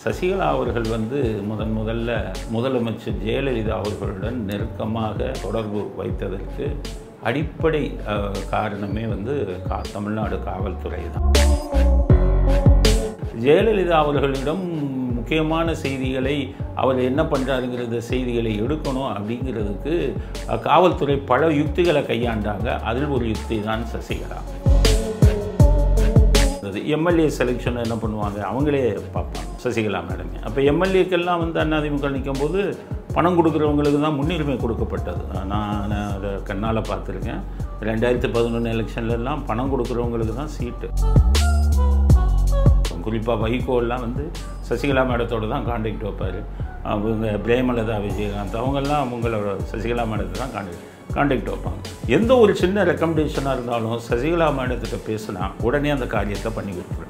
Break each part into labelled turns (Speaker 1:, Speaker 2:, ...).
Speaker 1: சசிகலா அவர்கள் வந்து முதன் முதல்ல முதலமைச்சர் ஜெயலலிதா அவர்களுடன் நெருக்கமாக தொடர்பு வைத்ததற்கு அடிப்படை அஹ், காரணமே வந்து கா தமிழ்நாடு காவல்துறை தான் ஜெயலலிதா அவர்களிடம் முக்கியமான செய்திகளை அவர் என்ன பண்ணுறாருங்கிறத செய்திகளை எடுக்கணும் அப்படிங்கிறதுக்கு அஹ், காவல்துறை பல யுக்திகளை கையாண்டாங்க அதில் ஒரு யுக்தி தான் சசிகலா எம்எல்ஏ செலெக்ஷன் என்ன பண்ணுவாங்க அவங்களே பார்ப்பாங்க சசிகலா மேடம் அப்போ எம்எல்ஏக்கெல்லாம் வந்து அதிமுக நிற்கும் போது பணம் கொடுக்குறவங்களுக்கு தான் முன்னுரிமை கொடுக்கப்பட்டது நான் அதை கண்ணால் பார்த்துருக்கேன் ரெண்டாயிரத்தி பதினொன்று எலெக்ஷன்லலாம் பணம் கொடுக்குறவங்களுக்கு தான் சீட்டு குறிப்பாக வைகோலாம் வந்து சசிகலா மேடத்தோடு தான் காண்டாக்ட் வைப்பார் அவங்க பிரேமலதா விஜயகாந்த் அவங்கெல்லாம் அவங்களோட சசிகலா மேடத்தை தான் காண்டாக்ட் காண்டாக்ட் வைப்பாங்க எந்த ஒரு சின்ன ரெக்கமெண்டேஷனாக இருந்தாலும் சசிகலா மேடத்திட்ட பேசினா உடனே அந்த காரியத்தை பண்ணி கொடுத்துருவாங்க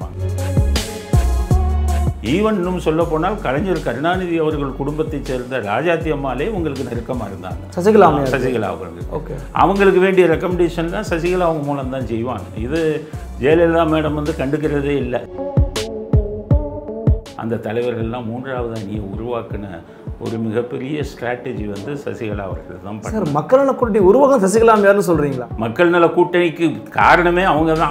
Speaker 1: ஈவன் இன்னும் சொல்ல போனால் கலைஞர் கருணாநிதி அவர்கள் குடும்பத்தைச் சேர்ந்த ராஜாத்தி அம்மாலே உங்களுக்கு நெருக்கமாக இருந்தாங்க
Speaker 2: சசிகலா அம்மையார்.
Speaker 1: சசிகலா அவர்கள்
Speaker 2: ஓகே
Speaker 1: அவங்களுக்கு வேண்டிய ரெக்கமெண்டேஷன் தான் சசிகலா அவங்க மூலம் தான் செய்வாங்க இது ஜெயலலிதா மேடம் வந்து கண்டுக்கிறதே இல்லை அந்த தலைவர்கள்லாம் மூன்றாவது அணியை உருவாக்கின ஒரு மிகப்பெரிய ஸ்ட்ராட்டஜி வந்து சசிகலா அவர்கள் தான் பண்ணாங்க.
Speaker 2: சார் மக்கள் நல கூட்டணி உருவகம் சசிகலா அம்மையார்னு சொல்றீங்களா
Speaker 1: மக்கள் நல கூட்டணிக்கு காரணமே அவங்க தான்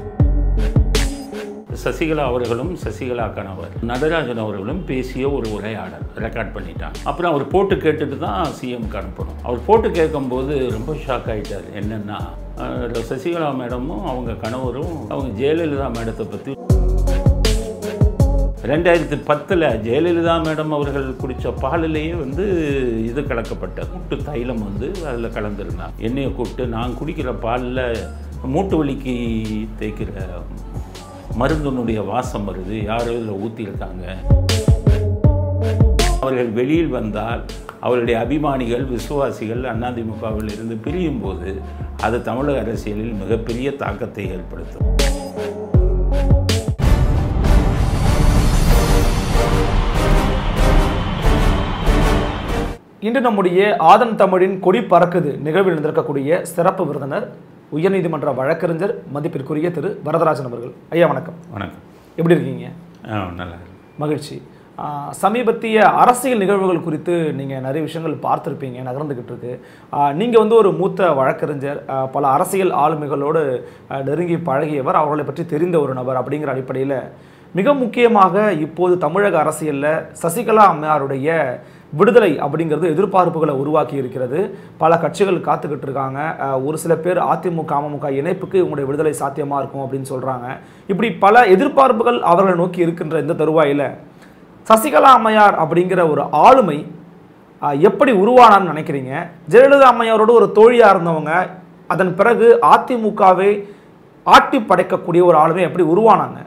Speaker 1: சசிகலா அவர்களும் சசிகலா கணவர் நடராஜன் அவர்களும் பேசிய ஒரு உரையாடல் ரெக்கார்ட் பண்ணிட்டாங்க அப்புறம் அவர் போட்டு கேட்டுட்டு தான் சிஎம்க்கு அனுப்பணும் அவர் போட்டு கேட்கும்போது ரொம்ப ஷாக் ஆயிட்டார் என்னென்னா அஹ், சசிகலா மேடமும் அவங்க கணவரும் அவங்க ஜெயலலிதா மேடத்தை பற்றி ரெண்டாயிரத்தி பத்தில் ஜெயலலிதா மேடம் அவர்கள் குடித்த பாலிலேயே வந்து இது கலக்கப்பட்டது மூட்டு தைலம் வந்து அதில் கலந்துருந்தாங்க எண்ணெயை கூப்பிட்டு நான் குடிக்கிற பாலில் மூட்டு வலிக்கு தேய்க்கிற மருந்தினுடைய வாசம் வருது யாரோ இதில் ஊற்றிருக்காங்க அவர்கள் வெளியில் வந்தால் அவருடைய அபிமானிகள் விசுவாசிகள் அதிமுகவில் இருந்து பிரியும் போது அது தமிழக அரசியலில் மிகப்பெரிய தாக்கத்தை ஏற்படுத்தும்
Speaker 2: இன்று நம்முடைய ஆதன் தமிழின் கொடி பறக்குது நிகழ்வில் நடந்திருக்கக்கூடிய சிறப்பு விருந்தினர் உயர்நீதிமன்ற வழக்கறிஞர் மதிப்பிற்குரிய திரு வரதராஜன் அவர்கள் ஐயா வணக்கம்
Speaker 1: வணக்கம்
Speaker 2: எப்படி இருக்கீங்க
Speaker 1: ஆ நல்லா இருக்கு.
Speaker 2: மகிழ்ச்சி ஆஹ் சமீபத்திய அரசியல் நிகழ்வுகள் குறித்து நீங்கள் நிறைய விஷயங்கள் பார்த்துருப்பீங்க நகர்ந்துக்கிட்டு இருக்கு நீங்கள் வந்து ஒரு மூத்த வழக்கறிஞர் ஆஹ் பல அரசியல் ஆளுமைகளோடு ஆஹ் நெருங்கி பழகியவர் அவர்களை பற்றி தெரிந்த ஒரு நபர் அப்படிங்கிற அடிப்படையில் மிக முக்கியமாக இப்போது தமிழக அரசியலில் சசிகலா அம்மையாருடைய விடுதலை அப்படிங்கிறது எதிர்பார்ப்புகளை உருவாக்கி இருக்கிறது பல கட்சிகள் காத்துக்கிட்டு இருக்காங்க ஆஹ் ஒரு சில பேர் அதிமுக அமமுக இணைப்புக்கு இவங்களுடைய விடுதலை சாத்தியமாக இருக்கும் அப்படின்னு சொல்கிறாங்க இப்படி பல எதிர்பார்ப்புகள் அவர்களை நோக்கி இருக்கின்ற இந்த தருவாயில் சசிகலா அம்மையார் அப்படிங்கிற ஒரு ஆளுமை ஆஹ், எப்படி உருவானான்னு நினைக்கிறீங்க ஜெயலலிதா அம்மையாரோட ஒரு தோழியாக இருந்தவங்க அதன் பிறகு அதிமுகவை ஆட்டி படைக்கக்கூடிய ஒரு ஆளுமை எப்படி உருவானாங்க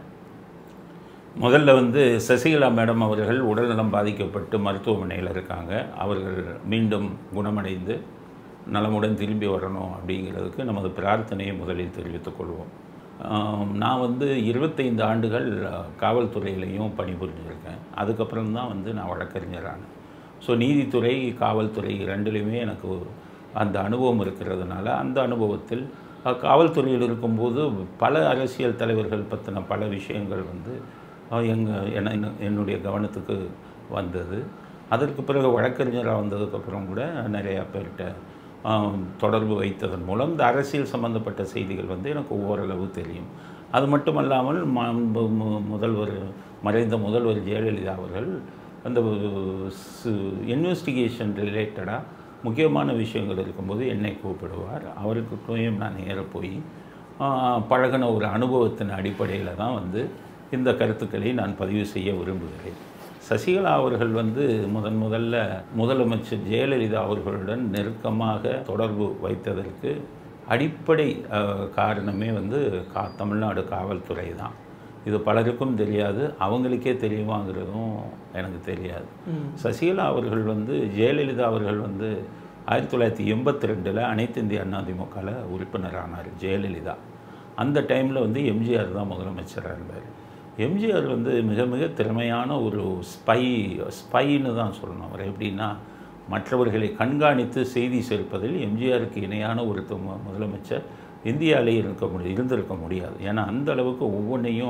Speaker 1: முதல்ல வந்து சசிகலா மேடம் அவர்கள் உடல்நலம் பாதிக்கப்பட்டு மருத்துவமனையில் இருக்காங்க அவர்கள் மீண்டும் குணமடைந்து நலமுடன் திரும்பி வரணும் அப்படிங்கிறதுக்கு நமது பிரார்த்தனையை முதலில் தெரிவித்துக் கொள்வோம் ஆம், நான் வந்து இருபத்தைந்து ஆண்டுகள் அஹ், காவல்துறையிலையும் பணிபுரிஞ்சிருக்கேன் அதுக்கப்புறம் தான் வந்து நான் வழக்கறிஞரானேன் ஸோ நீதித்துறை காவல்துறை ரெண்டுலேயுமே எனக்கு ஒரு- அந்த அனுபவம் இருக்கிறதுனால அந்த அனுபவத்தில் அஹ், காவல்துறையில் இருக்கும்போது பல அரசியல் தலைவர்கள் பற்றின பல விஷயங்கள் வந்து எங்கள் என்ன என்ன- என்னுடைய கவனத்துக்கு வந்தது அதற்கு பிறகு வழக்கறிஞராக வந்ததுக்கப்புறம் கூட நிறையா பேர்கிட்ட ஆம், தொடர்பு வைத்ததன் மூலம் இந்த அரசியல் சம்பந்தப்பட்ட செய்திகள் வந்து எனக்கு ஓரளவு தெரியும் அது மட்டுமல்லாமல் மாண்பு மு- முதல்வர் மறைந்த முதல்வர் ஜெயலலிதா அவர்கள் அந்த இன்வெஸ்டிகேஷன் ரிலேட்டடாக முக்கியமான விஷயங்கள் இருக்கும்போது என்னை கூப்பிடுவார் அவருக்கிட்டையும் நான் நேர போய் ஆஹ், பழகுன ஒரு அனுபவத்தின் அடிப்படையில் தான் வந்து இந்த கருத்துக்களை நான் பதிவு செய்ய விரும்புகிறேன் சசிகலா அவர்கள் வந்து முதன் முதல்ல முதலமைச்சர் ஜெயலலிதா அவர்களுடன் நெருக்கமாக தொடர்பு வைத்ததற்கு அடிப்படை அஹ், காரணமே வந்து கா தமிழ்நாடு காவல்துறை தான் இது பலருக்கும் தெரியாது அவங்களுக்கே தெரியுமாங்கிறதும் எனக்கு தெரியாது சசிகலா அவர்கள் வந்து ஜெயலலிதா அவர்கள் வந்து ஆயிரத்தி தொள்ளாயிரத்தி எண்பத்தி ரெண்டில் அனைத்து இந்திய அண்ணா திமுகவில் உறுப்பினரானார் ஜெயலலிதா அந்த டைமில் வந்து எம்ஜிஆர் தான் முதலமைச்சராக இருந்தார் எம்ஜிஆர் வந்து மிக மிக திறமையான ஒரு ஸ்பை ஸ்பைன்னு தான் சொல்லணும் அவர் எப்படின்னா மற்றவர்களை கண்காணித்து செய்தி சேர்ப்பதில் எம்ஜிஆருக்கு இணையான ஒரு து- முதலமைச்சர் இந்தியாவிலே இருக்க முடியும் இருந்திருக்க முடியாது ஏன்னா அந்த அளவுக்கு ஒவ்வொன்றையும்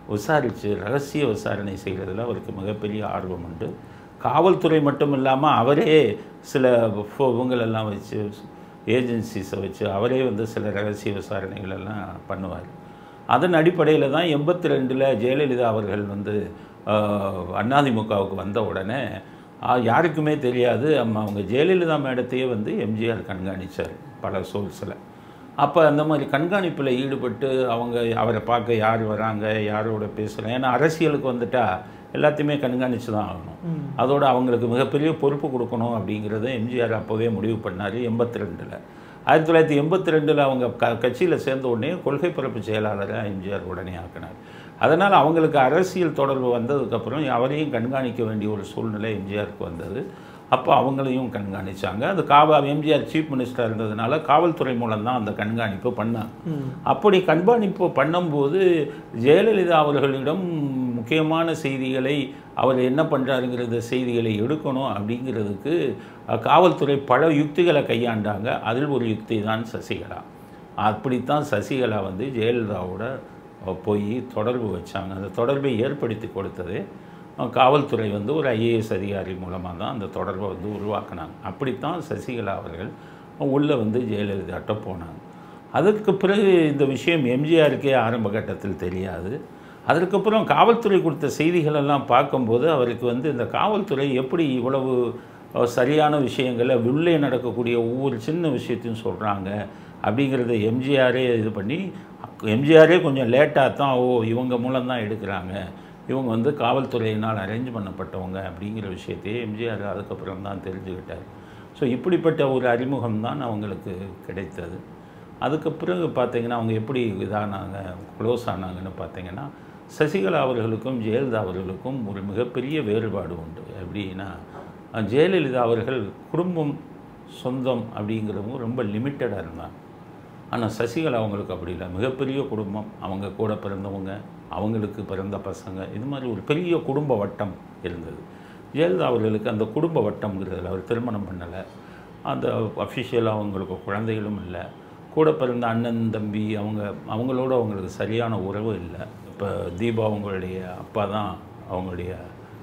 Speaker 1: விசாரித்து ரகசிய விசாரணை செய்கிறதுல அவருக்கு மிகப்பெரிய ஆர்வம் உண்டு காவல்துறை மட்டும் இல்லாமல் அவரே சில ஃபோ- இவங்களெல்லாம் வச்சு ஏஜென்சிஸை வச்சு அவரே வந்து சில ரகசிய விசாரணைகள் எல்லாம் பண்ணுவார் அதன் அடிப்படையில் தான் எண்பத்தி ரெண்டில் ஜெயலலிதா அவர்கள் வந்து ஆஹ், அதிமுகவுக்கு வந்த உடனே ஆஹ், யாருக்குமே தெரியாது அம்மா அவங்க ஜெயலலிதா மேடத்தையே வந்து எம்ஜிஆர் கண்காணிச்சார் பல சோர்ஸில் அப்போ அந்த மாதிரி கண்காணிப்பில் ஈடுபட்டு அவங்க அவரை பார்க்க யார் வராங்க யாரோட பேசுகிறாங்க ஏன்னா அரசியலுக்கு வந்துட்டா எல்லாத்தையுமே கண்காணித்து தான் ஆகணும் அதோட அவங்களுக்கு மிகப்பெரிய பொறுப்பு கொடுக்கணும் அப்படிங்கிறத எம்ஜிஆர் அப்போவே முடிவு பண்ணார் எண்பத்தி ரெண்டில் ஆயிரத்தி தொள்ளாயிரத்தி எண்பத்தி ரெண்டில் அவங்க க கட்சியில் சேர்ந்த உடனே கொள்கை பரப்பு செயலாளராக எம்ஜிஆர் உடனே ஆக்கினார் அதனால் அவங்களுக்கு அரசியல் தொடர்பு வந்ததுக்கப்புறம் அவரையும் கண்காணிக்க வேண்டிய ஒரு சூழ்நிலை எம்ஜிஆருக்கு வந்தது அப்போ அவங்களையும் கண்காணிச்சாங்க அது காவா எம்ஜிஆர் சீஃப் மினிஸ்டர் இருந்ததுனால காவல்துறை மூலம் தான் அந்த கண்காணிப்பு பண்ணாங்க அப்படி கண்காணிப்பு பண்ணும்போது ஜெயலலிதா அவர்களிடம் முக்கியமான செய்திகளை அவர் என்ன பண்ணுறாருங்கிறத செய்திகளை எடுக்கணும் அப்படிங்கிறதுக்கு அஹ், காவல்துறை பல யுக்திகளை கையாண்டாங்க அதில் ஒரு யுக்தி தான் சசிகலா அப்படித்தான் சசிகலா வந்து ஜெயலலிதாவோட அஹ், போய் தொடர்பு வச்சாங்க அந்த தொடர்பை ஏற்படுத்தி கொடுத்தது அஹ், காவல்துறை வந்து ஒரு ஐஏஎஸ் அதிகாரி மூலமாக தான் அந்த தொடர்பை வந்து உருவாக்குனாங்க அப்படித்தான் சசிகலா அவர்கள் உள்ளே வந்து ஜெயலலிதாட்ட போனாங்க அதற்கு பிறகு இந்த விஷயம் எம்ஜிஆருக்கே ஆரம்ப கட்டத்தில் தெரியாது அதற்கப்புறம் காவல்துறை கொடுத்த செய்திகள் எல்லாம் பார்க்கும்போது அவருக்கு வந்து இந்த காவல்துறை எப்படி இவ்வளவு அஹ், சரியான விஷயங்களை உள்ளே நடக்கக்கூடிய ஒவ்வொரு சின்ன விஷயத்தையும் சொல்கிறாங்க அப்படிங்கிறத எம்ஜிஆரே இது பண்ணி எம்ஜிஆரே கொஞ்சம் லேட்டாக தான் ஓ இவங்க மூலம் தான் எடுக்கிறாங்க இவங்க வந்து காவல்துறையினால் அரேஞ்ச் பண்ணப்பட்டவங்க அப்படிங்கிற விஷயத்தையே எம்ஜிஆர் அதுக்கப்புறம் தான் தெரிஞ்சுக்கிட்டார் ஸோ இப்படிப்பட்ட ஒரு அறிமுகம் தான் அவங்களுக்கு கிடைத்தது அதுக்கு பிறகு பார்த்தீங்கன்னா அவங்க எப்படி இதானாங்க க்ளோஸ் ஆனாங்கன்னு பார்த்தீங்கன்னா சசிகலா அவர்களுக்கும் ஜெயலலிதா அவர்களுக்கும் ஒரு மிகப்பெரிய வேறுபாடு உண்டு எப்படின்னா அஹ், ஜெயலலிதா அவர்கள் குடும்பம் சொந்தம் அப்படிங்கிறவங்க ரொம்ப லிமிட்டடாக இருந்தாங்க ஆனால் சசிகலா அவங்களுக்கு அப்படி இல்லை மிகப்பெரிய குடும்பம் அவங்க கூட பிறந்தவங்க அவங்களுக்கு பிறந்த பசங்க இது மாதிரி ஒரு பெரிய குடும்ப வட்டம் இருந்தது ஜெயலலிதா அவர்களுக்கு அந்த குடும்ப வட்டம்ங்கிறதுல அவர் திருமணம் பண்ணலை அந்த அஃபிஷியலாக அவங்களுக்கு குழந்தைகளும் இல்லை கூட பிறந்த அண்ணன் தம்பி அவங்க அவங்களோட அவங்களுக்கு சரியான உறவு இல்லை இப்போ தீபா அவங்களுடைய அப்பா தான் அவங்களுடைய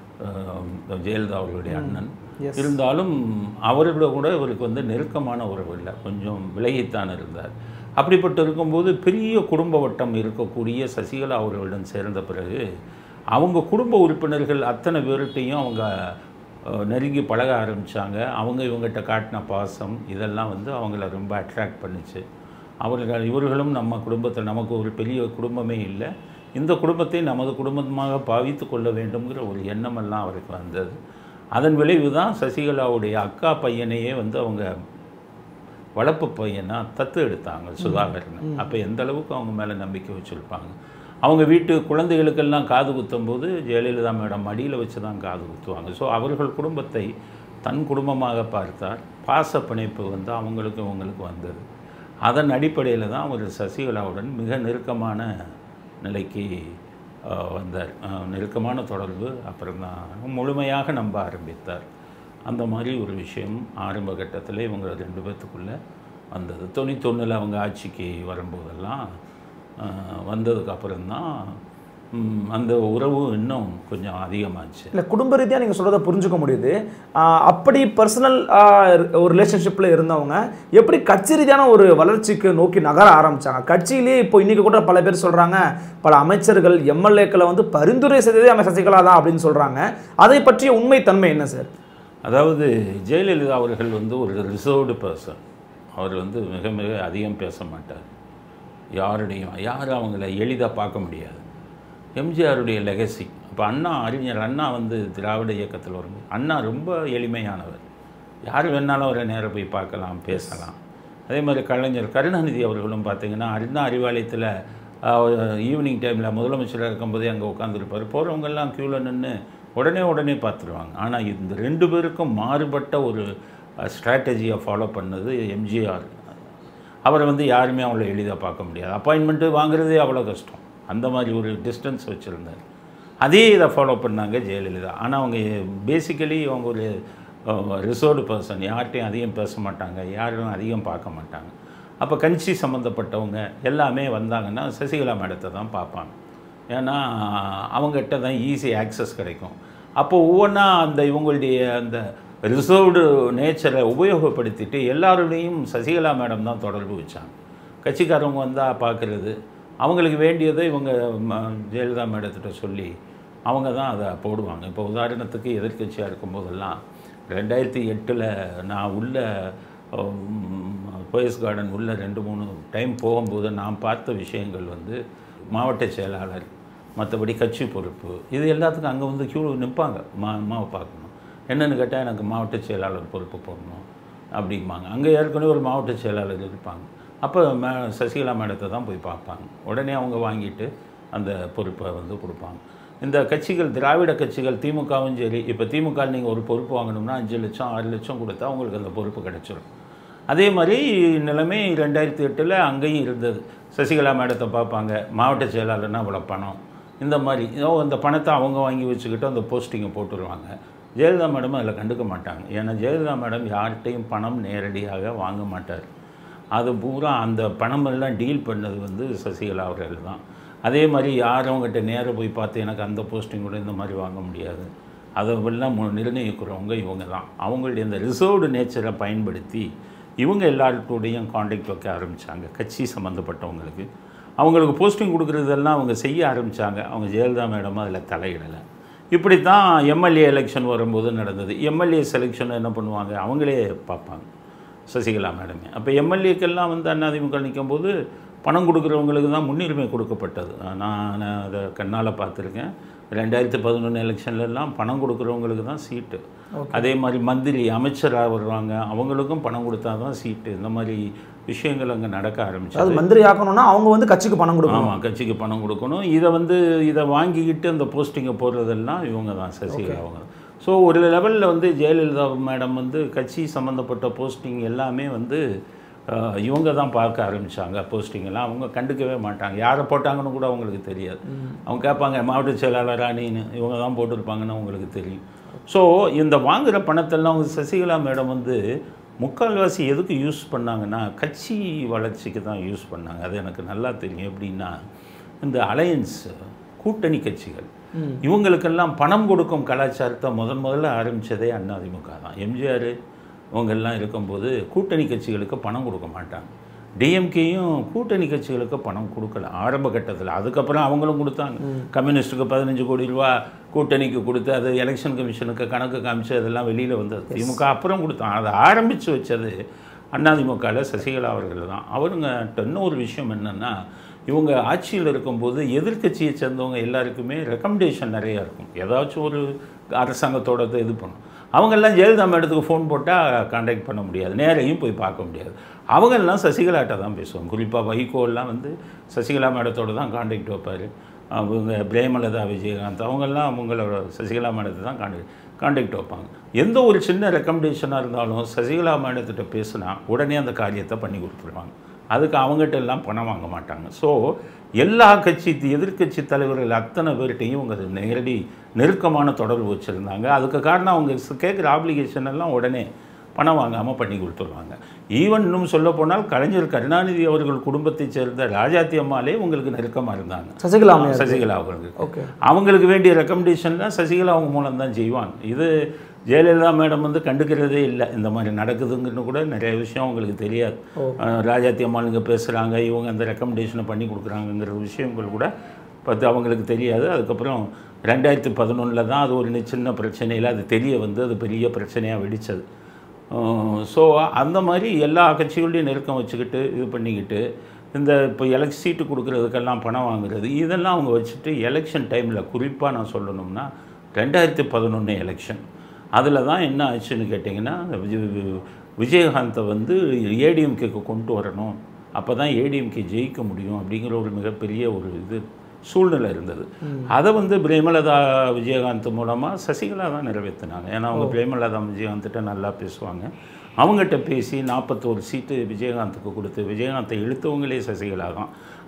Speaker 1: அஹ், ஜெயலலிதா அவர்களுடைய அண்ணன்
Speaker 2: Yes.
Speaker 1: இருந்தாலும் அவர்களோட கூட இவருக்கு வந்து நெருக்கமான உறவு இல்லை கொஞ்சம் விலகித்தான் இருந்தார் அப்படிப்பட்டு இருக்கும்போது பெரிய குடும்ப வட்டம் இருக்கக்கூடிய சசிகலா அவர்களுடன் சேர்ந்த பிறகு அவங்க குடும்ப உறுப்பினர்கள் அத்தனை பேர்கிட்டையும் அவங்க அஹ், நெருங்கி பழக ஆரம்பித்தாங்க அவங்க இவங்ககிட்ட காட்டின பாசம் இதெல்லாம் வந்து அவங்கள ரொம்ப அட்ராக்ட் பண்ணுச்சு அவர்கள் இவர்களும் நம்ம குடும்பத்தில் நமக்கு ஒரு பெரிய குடும்பமே இல்லை இந்த குடும்பத்தை நமது குடும்பமாக பாவித்து கொள்ள வேண்டும்ங்கிற ஒரு எண்ணமெல்லாம் அவருக்கு வந்தது அதன் விளைவு தான் சசிகலாவுடைய அக்கா பையனையே வந்து அவங்க வளர்ப்பு பையனா தத்து எடுத்தாங்க சுதாகரன் அப்போ எந்த அளவுக்கு அவங்க மேலே நம்பிக்கை வச்சுருப்பாங்க அவங்க வீட்டு குழந்தைகளுக்கெல்லாம் காது குத்தும் போது ஜெயலலிதா மேடம் மடியில் வச்சு தான் காது குத்துவாங்க ஸோ அவர்கள் குடும்பத்தை தன் குடும்பமாக பார்த்தார் பாச பிணைப்பு வந்து அவங்களுக்கும் இவங்களுக்கு வந்தது அதன் அடிப்படையில் தான் அவர் சசிகலாவுடன் மிக நெருக்கமான நிலைக்கு அஹ், வந்தார் அஹ், நெருக்கமான தொடர்பு அப்புறம் தான் முழுமையாக நம்ப ஆரம்பித்தார் அந்த மாதிரி ஒரு விஷயம் ஆரம்ப கட்டத்தில் இவங்க ரெண்டு பேர்த்துக்குள்ளே வந்தது தொண்ணூத்தொன்னில் அவங்க ஆட்சிக்கு வரும்போதெல்லாம் அஹ், வந்ததுக்கு அப்புறம்தான் ம், அந்த உறவு இன்னும் கொஞ்சம் அதிகமாச்சு
Speaker 2: இல்லை குடும்ப ரீதியாக நீங்கள் சொல்கிறத புரிஞ்சுக்க முடியுது ஆஹ் அப்படி பர்சனல் ஒரு ரிலேஷன்ஷிப்பில் இருந்தவங்க எப்படி கட்சி ரீதியான ஒரு வளர்ச்சிக்கு நோக்கி நகர ஆரம்பிச்சாங்க கட்சியிலேயே இப்போ இன்றைக்கி கூட பல பேர் சொல்கிறாங்க பல அமைச்சர்கள் எம்எல்ஏக்களை வந்து பரிந்துரை செய்ததே அமைச்சர் சசிகலா தான் அப்படின்னு சொல்கிறாங்க அதை பற்றிய உண்மைத்தன்மை என்ன சார்
Speaker 1: அதாவது ஜெயலலிதா அவர்கள் வந்து ஒரு ரிசர்வ்டு பர்சன் அவர் வந்து மிக மிக அதிகம் பேச மாட்டார் யாருடையும் யாரும் அவங்கள எளிதாக பார்க்க முடியாது எம்ஜிஆருடைய லெகசி இப்போ அண்ணா அறிஞர் அண்ணா வந்து திராவிட இயக்கத்தில் வரும் அண்ணா ரொம்ப எளிமையானவர் யார் வேணாலும் அவரை நேராக போய் பார்க்கலாம் பேசலாம் அதே மாதிரி கலைஞர் கருணாநிதி அவர்களும் பார்த்தீங்கன்னா அண்ணா அறிவாலயத்தில் ஈவினிங் டைமில் முதலமைச்சராக இருக்கும்போதே அங்கே உட்காந்துருப்பார் போகிறவங்கெல்லாம் க்யூவில் நின்று உடனே உடனே பார்த்துருவாங்க ஆனால் இந்த ரெண்டு பேருக்கும் மாறுபட்ட ஒரு ஸ்ட்ராட்டஜியை ஃபாலோ பண்ணது எம்ஜிஆர் அவரை வந்து யாருமே அவ்வளோ எளிதாக பார்க்க முடியாது அப்பாயின்மெண்ட்டு வாங்குறதே அவ்வளோ கஷ்டம் அந்த மாதிரி ஒரு டிஸ்டன்ஸ் வச்சுருந்தார் அதே இதை ஃபாலோ பண்ணாங்க ஜெயலலிதா ஆனால் அவங்க பேசிக்கலி அவங்க ஒரு ரிசர்வ்டு பர்சன் யார்கிட்டையும் அதிகம் பேச மாட்டாங்க யாரும் அதிகம் பார்க்க மாட்டாங்க அப்போ கட்சி சம்மந்தப்பட்டவங்க எல்லாமே வந்தாங்கன்னா சசிகலா மேடத்தை தான் பார்ப்பாங்க ஏன்னா அவங்ககிட்ட தான் ஈஸி ஆக்சஸ் கிடைக்கும் அப்போ ஒவ்வொன்றா அந்த இவங்களுடைய அந்த ரிசர்வ்டு நேச்சரை உபயோகப்படுத்திட்டு எல்லாரோடையும் சசிகலா மேடம் தான் தொடர்பு வச்சாங்க கட்சிக்காரவங்க வந்தால் பார்க்குறது அவங்களுக்கு வேண்டியதை இவங்க ம- ஜெயலலிதா மேடத்திட்ட சொல்லி அவங்க தான் அதை போடுவாங்க இப்போ உதாரணத்துக்கு எதிர்க்கட்சியாக இருக்கும்போதெல்லாம் ரெண்டாயிரத்தி எட்டில் நான் உள்ள போயஸ் கார்டன் உள்ள ரெண்டு மூணு டைம் போகும்போது நான் பார்த்த விஷயங்கள் வந்து மாவட்ட செயலாளர் மற்றபடி கட்சி பொறுப்பு இது எல்லாத்துக்கும் அங்கே வந்து கியூ நிற்பாங்க மா அம்மாவை பார்க்கணும் என்னென்னு கேட்டால் எனக்கு மாவட்ட செயலாளர் பொறுப்பு போடணும் அப்படிம்பாங்க அங்கே ஏற்கனவே ஒரு மாவட்ட செயலாளர் இருப்பாங்க அப்போ மே சசிகலா மேடத்தை தான் போய் பார்ப்பாங்க உடனே அவங்க வாங்கிட்டு அந்த பொறுப்பை வந்து கொடுப்பாங்க இந்த கட்சிகள் திராவிட கட்சிகள் திமுகவும் சரி இப்போ திமுக நீங்கள் ஒரு பொறுப்பு வாங்கணும்னா அஞ்சு லட்சம் ஆறு லட்சம் கொடுத்தா உங்களுக்கு அந்த பொறுப்பு கிடைச்சிரும் அதே மாதிரி நிலைமை ரெண்டாயிரத்தி எட்டில் அங்கேயும் இருந்தது சசிகலா மேடத்தை பார்ப்பாங்க மாவட்ட செயலாளர்னா இவ்வளோ பணம் இந்த மாதிரி ஏதோ அந்த பணத்தை அவங்க வாங்கி வச்சுக்கிட்டு அந்த போஸ்டிங்கை போட்டுருவாங்க ஜெயலலிதா மேடம் அதில் கண்டுக்க மாட்டாங்க ஏன்னா ஜெயலலிதா மேடம் யார்கிட்டையும் பணம் நேரடியாக வாங்க மாட்டார் அது பூரா அந்த பணம் எல்லாம் டீல் பண்ணது வந்து சசிகலா அவர்கள் தான் அதே மாதிரி யாரும் அவங்ககிட்ட நேராக போய் பார்த்து எனக்கு அந்த போஸ்டிங் கூட இந்த மாதிரி வாங்க முடியாது அதை எல்லாம் மு- நிர்ணயிக்கிறவங்க இவங்க தான் அவங்களுடைய இந்த ரிசர்வ்டு நேச்சரை பயன்படுத்தி இவங்க எல்லாருக்கூடையும் காண்டாக்ட் வைக்க ஆரம்பித்தாங்க கட்சி சம்மந்தப்பட்டவங்களுக்கு அவங்களுக்கு போஸ்டிங் கொடுக்குறதெல்லாம் அவங்க செய்ய ஆரம்பித்தாங்க அவங்க ஜெயலலிதா மேடம் அதில் தலையிடலை இப்படி தான் எம்எல்ஏ எலெக்ஷன் வரும்போது நடந்தது எம்எல்ஏ செலெக்ஷன் என்ன பண்ணுவாங்க அவங்களே பார்ப்பாங்க சசிகலா மேடமே அப்போ எம்எல்ஏக்கெல்லாம் வந்து அதிமுக நிற்கும் போது பணம் கொடுக்குறவங்களுக்கு தான் முன்னுரிமை கொடுக்கப்பட்டது நான் நான் அதை கண்ணால் பார்த்துருக்கேன் ரெண்டாயிரத்தி பதினொன்று எலெக்ஷன்லலாம் பணம் கொடுக்குறவங்களுக்கு தான் சீட்டு அதே மாதிரி மந்திரி அமைச்சராக வருவாங்க அவங்களுக்கும் பணம் கொடுத்தா தான் சீட்டு இந்த மாதிரி விஷயங்கள் அங்கே நடக்க ஆரம்பிச்சது
Speaker 2: அதாவது மந்திரி ஆக்கணும்னா அவங்க வந்து கட்சிக்கு பணம் கொடுக்கணும்
Speaker 1: ஆமாம் கட்சிக்கு பணம் கொடுக்கணும் இதை வந்து இதை வாங்கிக்கிட்டு அந்த போஸ்டிங்கை போடுறதெல்லாம் இவங்க தான் சசிகலா அவங்க ஸோ ஒரு லெவலில் வந்து ஜெயலலிதா மேடம் வந்து கட்சி சம்மந்தப்பட்ட போஸ்டிங் எல்லாமே வந்து அஹ், இவங்க தான் பார்க்க ஆரம்பித்தாங்க போஸ்டிங் எல்லாம் அவங்க கண்டுக்கவே மாட்டாங்க யாரை போட்டாங்கன்னு கூட அவங்களுக்கு தெரியாது அவங்க கேட்பாங்க மாவட்ட செயலாளர் அணின்னு இவங்க தான் போட்டிருப்பாங்கன்னு அவங்களுக்கு தெரியும் ஸோ இந்த வாங்குகிற பணத்தெல்லாம் அவங்க சசிகலா மேடம் வந்து முக்கால்வாசி எதுக்கு யூஸ் பண்ணாங்கன்னா கட்சி வளர்ச்சிக்கு தான் யூஸ் பண்ணாங்க அது எனக்கு நல்லா தெரியும் எப்படின்னா இந்த அலையன்ஸ் கூட்டணி கட்சிகள் இவங்களுக்கெல்லாம் பணம் கொடுக்கும் கலாச்சாரத்தை முதன் முதல்ல ஆரம்பித்ததே அதிமுக தான் எம்ஜிஆர் இவங்கெல்லாம் இருக்கும்போது கூட்டணி கட்சிகளுக்கு பணம் கொடுக்க மாட்டாங்க டிஎம்கேயும் கூட்டணி கட்சிகளுக்கு பணம் கொடுக்கல ஆரம்ப கட்டத்தில் அதுக்கப்புறம் அவங்களும் கொடுத்தாங்க கம்யூனிஸ்ட்டுக்கு பதினஞ்சு கோடி ரூபா கூட்டணிக்கு கொடுத்து அது எலெக்ஷன் கமிஷனுக்கு கணக்கு காமிச்சு அதெல்லாம் வெளியில் வந்தது திமுக அப்புறம் கொடுத்தாங்க அதை ஆரம்பித்து வச்சது அதிமுகவில் சசிகலா அவர்கள் தான் அவருங்க இன்னொரு விஷயம் என்னென்னா இவங்க ஆட்சியில் இருக்கும்போது எதிர்க்கட்சியை சேர்ந்தவங்க எல்லாருக்குமே ரெக்கமெண்டேஷன் நிறையா இருக்கும் ஏதாச்சும் ஒரு அரசாங்கத்தோட இதை இது பண்ணும் அவங்கெல்லாம் ஜெயலலிதா மேடத்துக்கு ஃபோன் போட்டால் காண்டாக்ட் பண்ண முடியாது நேரையும் போய் பார்க்க முடியாது அவங்கெல்லாம் சசிகலாட்ட தான் பேசுவாங்க குறிப்பாக வைகோலாம் வந்து சசிகலா மேடத்தோட தான் காண்டாக்ட் வைப்பார் அவங்க பிரேமலதா விஜயகாந்த் அவங்கெல்லாம் அவங்களோட சசிகலா மேடத்தை தான் காண்டாக்ட் காண்டாக்ட் வைப்பாங்க எந்த ஒரு சின்ன ரெக்கமெண்டேஷனாக இருந்தாலும் சசிகலா மேடத்திட்ட பேசுனா உடனே அந்த காரியத்தை பண்ணி கொடுத்துருவாங்க அதுக்கு அவங்ககிட்ட எல்லாம் பணம் வாங்க மாட்டாங்க ஸோ எல்லா கட்சி எதிர்க்கட்சி தலைவர்கள் அத்தனை பேர்கிட்டையும் இவங்க நேரடி நெருக்கமான தொடர்பு வச்சுருந்தாங்க அதுக்கு காரணம் அவங்க கேட்குற ஆப்ளிகேஷன் எல்லாம் உடனே பணம் வாங்காமல் பண்ணி கொடுத்துருவாங்க ஈவன் இன்னும் சொல்ல போனால் கலைஞர் கருணாநிதி அவர்கள் குடும்பத்தைச் சேர்ந்த ராஜாத்தி அம்மாலே உங்களுக்கு நெருக்கமாக இருந்தாங்க
Speaker 2: சசிகலா அம்மையார்.
Speaker 1: சசிகலா அவர்களுக்கு
Speaker 2: ஓகே
Speaker 1: அவங்களுக்கு வேண்டிய ரெக்கமெண்டேஷன்லாம் சசிகலா அவங்க மூலம் தான் செய்வாங்க இது ஜெயலலிதா மேடம் வந்து கண்டுக்கிறதே இல்லை இந்த மாதிரி நடக்குதுங்கன்னு கூட நிறைய விஷயம் அவங்களுக்கு தெரியாது அஹ் ராஜாத்தி அம்மாள் இங்கே பேசுகிறாங்க இவங்க அந்த ரெக்கமெண்டேஷனை பண்ணி கொடுக்குறாங்கங்கிற விஷயங்கள் கூட பார்த்து அவங்களுக்கு தெரியாது அதுக்கப்புறம் ரெண்டாயிரத்தி பதினொன்றில் தான் அது ஒரு சின்ன பிரச்சனையில் அது தெரிய வந்து அது பெரிய பிரச்சனையாக வெடிச்சது ஸோ அந்த மாதிரி எல்லா கட்சிகளையும் நெருக்கம் வச்சுக்கிட்டு இது பண்ணிக்கிட்டு இந்த இப்போ எலக் சீட்டு கொடுக்குறதுக்கெல்லாம் பணம் வாங்குறது இதெல்லாம் அவங்க வச்சுட்டு எலெக்ஷன் டைமில் குறிப்பாக நான் சொல்லணும்னா ரெண்டாயிரத்தி பதினொன்று எலெக்ஷன் அதில் தான் என்ன ஆச்சுன்னு கேட்டிங்கன்னா விஜய் விஜயகாந்தை வந்து ஏடிஎம்கேக்கு கொண்டு வரணும் அப்போ தான் ஏடிஎம்கே ஜெயிக்க முடியும் அப்படிங்கிற ஒரு மிகப்பெரிய ஒரு இது சூழ்நிலை இருந்தது அதை வந்து பிரேமலதா விஜயகாந்த் மூலமாக சசிகலா தான் நிறைவேற்றினாங்க ஏன்னா அவங்க பிரேமலதா விஜயகாந்த்கிட்ட நல்லா பேசுவாங்க அவங்ககிட்ட பேசி நாற்பத்தோரு சீட்டு விஜயகாந்துக்கு கொடுத்து விஜயகாந்தை இழுத்தவங்களே சசிகலா தான்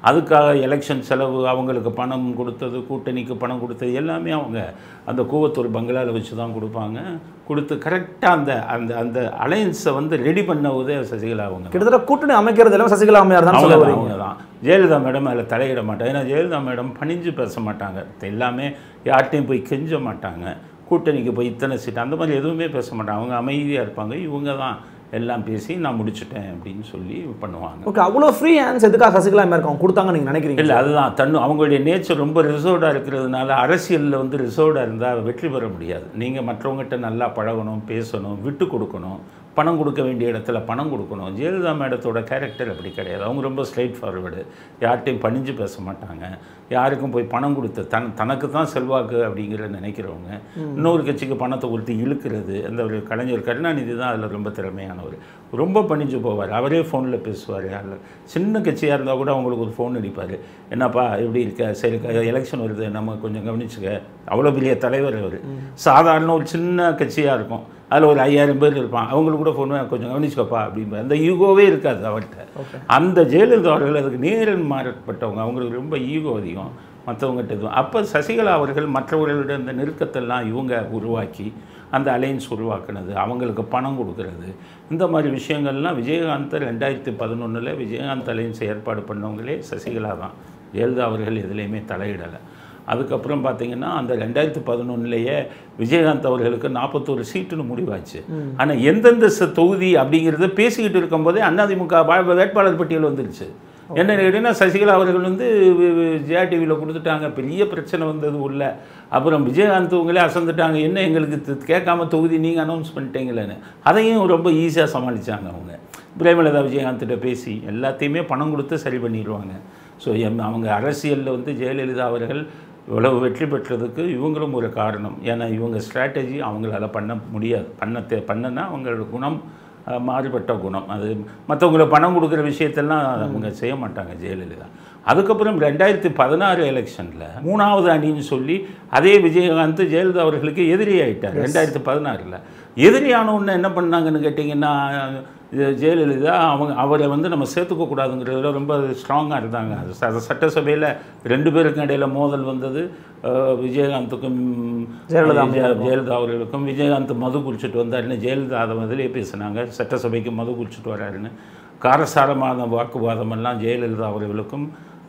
Speaker 1: அதுக்காக எலெக்ஷன் செலவு அவங்களுக்கு பணம் கொடுத்தது கூட்டணிக்கு பணம் கொடுத்தது எல்லாமே அவங்க அந்த கூவத்தூர் பங்களாவில் வச்சு தான் கொடுப்பாங்க கொடுத்து கரெக்டாக அந்த அந்த அந்த அலையன்ஸை வந்து ரெடி பண்ண சசிகலா அவங்க
Speaker 2: கிட்டத்தட்ட கூட்டணி அமைக்கிறது எல்லாம் சசிகலா அம்மையார் தான் சொல்ல
Speaker 1: அவங்க
Speaker 2: வரீங்க
Speaker 1: அவங்க தான் ஜெயலலிதா மேடம் அதில் தலையிட மாட்டாங்க ஏன்னா ஜெயலலிதா மேடம் பணிஞ்சு பேச மாட்டாங்க எல்லாமே யார்ட்டையும் போய் கெஞ்ச மாட்டாங்க கூட்டணிக்கு போய் இத்தனை சீட் அந்த மாதிரி எதுவுமே பேச மாட்டாங்க அவங்க அமைதியாக இருப்பாங்க இவங்க தான் எல்லாம் பேசி நான் முடிச்சிட்டேன் அப்படின்னு சொல்லி பண்ணுவாங்க
Speaker 2: ஓகே அவ்வளோ ஃப்ரீ ஹேண்ட்ஸ் எதுக்காக சசிகலா அம்மையார் அவங்க கொடுத்தாங்க நீங்க நினைக்கிறீங்க
Speaker 1: இல்லை அதுதான் தன்னு அவங்களுடைய நேச்சர் ரொம்ப ரிசர்வ்டாக இருக்கிறதுனால அரசியலில் வந்து ரிசர்வ்டாக இருந்தால் வெற்றி பெற முடியாது நீங்கள் மற்றவங்ககிட்ட நல்லா பழகணும் பேசணும் விட்டு கொடுக்கணும் பணம் கொடுக்க வேண்டிய இடத்துல பணம் கொடுக்கணும் ஜெயலலிதா மேடத்தோட கேரக்டர் அப்படி கிடையாது அவங்க ரொம்ப ஸ்ட்ரைட் ஃபார்வர்டு யார்கிட்டையும் பணிஞ்சு பேச மாட்டாங்க யாருக்கும் போய் பணம் கொடுத்து தன் தனக்கு தான் செல்வாக்கு அப்படிங்கிற நினைக்கிறவங்க இன்னொரு கட்சிக்கு பணத்தை கொடுத்து இழுக்கிறது அந்த ஒரு கலைஞர் கருணாநிதி தான் அதில் ரொம்ப திறமையானவர் ரொம்ப பணிஞ்சு போவார் அவரே ஃபோனில் பேசுவார் அதில் சின்ன கட்சியாக இருந்தால் கூட அவங்களுக்கு ஒரு ஃபோன் அடிப்பார் என்னப்பா எப்படி இருக்க சரி எலெக்ஷன் வருது நம்ம கொஞ்சம் கவனிச்சுக்க அவ்வளோ பெரிய தலைவர் அவர் சாதாரண ஒரு சின்ன கட்சியாக இருக்கும் அதில் ஒரு ஐயாயிரம் பேர் இருப்பான் அவங்களுக்கு கூட ஃபோன் கொஞ்சம் கவனிச்சுக்கப்பா அப்படின்ற அந்த ஈகோவே இருக்காது அவர்கிட்ட அந்த ஜெயலலிதா அவர்கள் அதுக்கு நேரில் மாறப்பட்டவங்க அவங்களுக்கு ரொம்ப ஈகோ அதிகம் மற்றவங்ககிட்ட இதுவும் அப்போ சசிகலா அவர்கள் மற்றவர்களுடைய அந்த நெருக்கத்தெல்லாம் இவங்க உருவாக்கி அந்த அலைன்ஸ் உருவாக்குனது அவங்களுக்கு பணம் கொடுக்கறது இந்த மாதிரி விஷயங்கள்லாம் விஜயகாந்த் ரெண்டாயிரத்தி பதினொன்றில் விஜயகாந்த் அலைன்ஸ் ஏற்பாடு பண்ணவங்களே சசிகலா தான் ஜெயலலிதா அவர்கள் எதுலேயுமே தலையிடலை அதுக்கப்புறம் பார்த்தீங்கன்னா அந்த ரெண்டாயிரத்தி பதினொன்றுலேயே விஜயகாந்த் அவர்களுக்கு நாற்பத்தோரு சீட்டுன்னு முடிவாச்சு ஆனால் எந்தெந்த ச- தொகுதி அப்படிங்கிறத பேசிக்கிட்டு இருக்கும்போதே அதிமுக வா- வேட்பாளர் பட்டியல் வந்துருச்சு என்ன கேட்டீங்கன்னா சசிகலா அவர்கள் வந்து ஜியா டிவியில் கொடுத்துட்டாங்க பெரிய பிரச்சனை வந்தது உள்ள அப்புறம் விஜயகாந்த் உங்களே அசந்துட்டாங்க என்ன எங்களுக்கு தி- கேட்காம தொகுதி நீங்கள் அனௌன்ஸ் பண்ணிட்டீங்களேன்னு அதையும் ரொம்ப ஈஸியாக சமாளித்தாங்க அவங்க பிரேமலதா விஜயகாந்த்கிட்ட பேசி எல்லாத்தையுமே பணம் கொடுத்து சரி பண்ணிடுவாங்க ஸோ அவங்க அரசியலில் வந்து ஜெயலலிதா அவர்கள் இவ்வளவு வெற்றி பெற்றதுக்கு இவங்களும் ஒரு காரணம் ஏன்னா இவங்க ஸ்ட்ராட்டஜி அவங்களால பண்ண முடியாது பண்ண தே பண்ணனா அவங்களோட குணம் அஹ், மாறுபட்ட குணம் அது மற்றவங்களை பணம் கொடுக்குற விஷயத்தெல்லாம் அவங்க செய்ய மாட்டாங்க ஜெயலலிதா அதுக்கப்புறம் ரெண்டாயிரத்தி பதினாறு எலெக்ஷனில் மூணாவது அணின்னு சொல்லி அதே விஜயகாந்த் ஜெயலலிதா அவர்களுக்கு எதிரி ஆயிட்டார் ரெண்டாயிரத்தி பதினாறில் எதிரியான உடனே என்ன பண்ணாங்கன்னு கேட்டிங்கன்னா ஜெ- ஜெயலலிதா அவங்க அவரை வந்து நம்ம சேர்த்துக்க கூடாதுங்கிறதுல ரொம்ப ஸ்ட்ராங்காக இருந்தாங்க அது ச- சட்டசபையில் ரெண்டு பேருக்கும் இடையில மோதல் வந்தது அஹ், விஜயகாந்துக்கும்
Speaker 2: ஜெயலலிதா
Speaker 1: ஜெய- ஜெயலலிதா அவர்களுக்கும் விஜயகாந்த் மது குடிச்சிட்டு வந்தாருன்னு ஜெயலலிதா அதை முதலே பேசினாங்க சட்டசபைக்கு மது குடிச்சிட்டு வராருன்னு காரசாரமான வாக்குவாதம் எல்லாம் ஜெயலலிதா அவர்களுக்கும்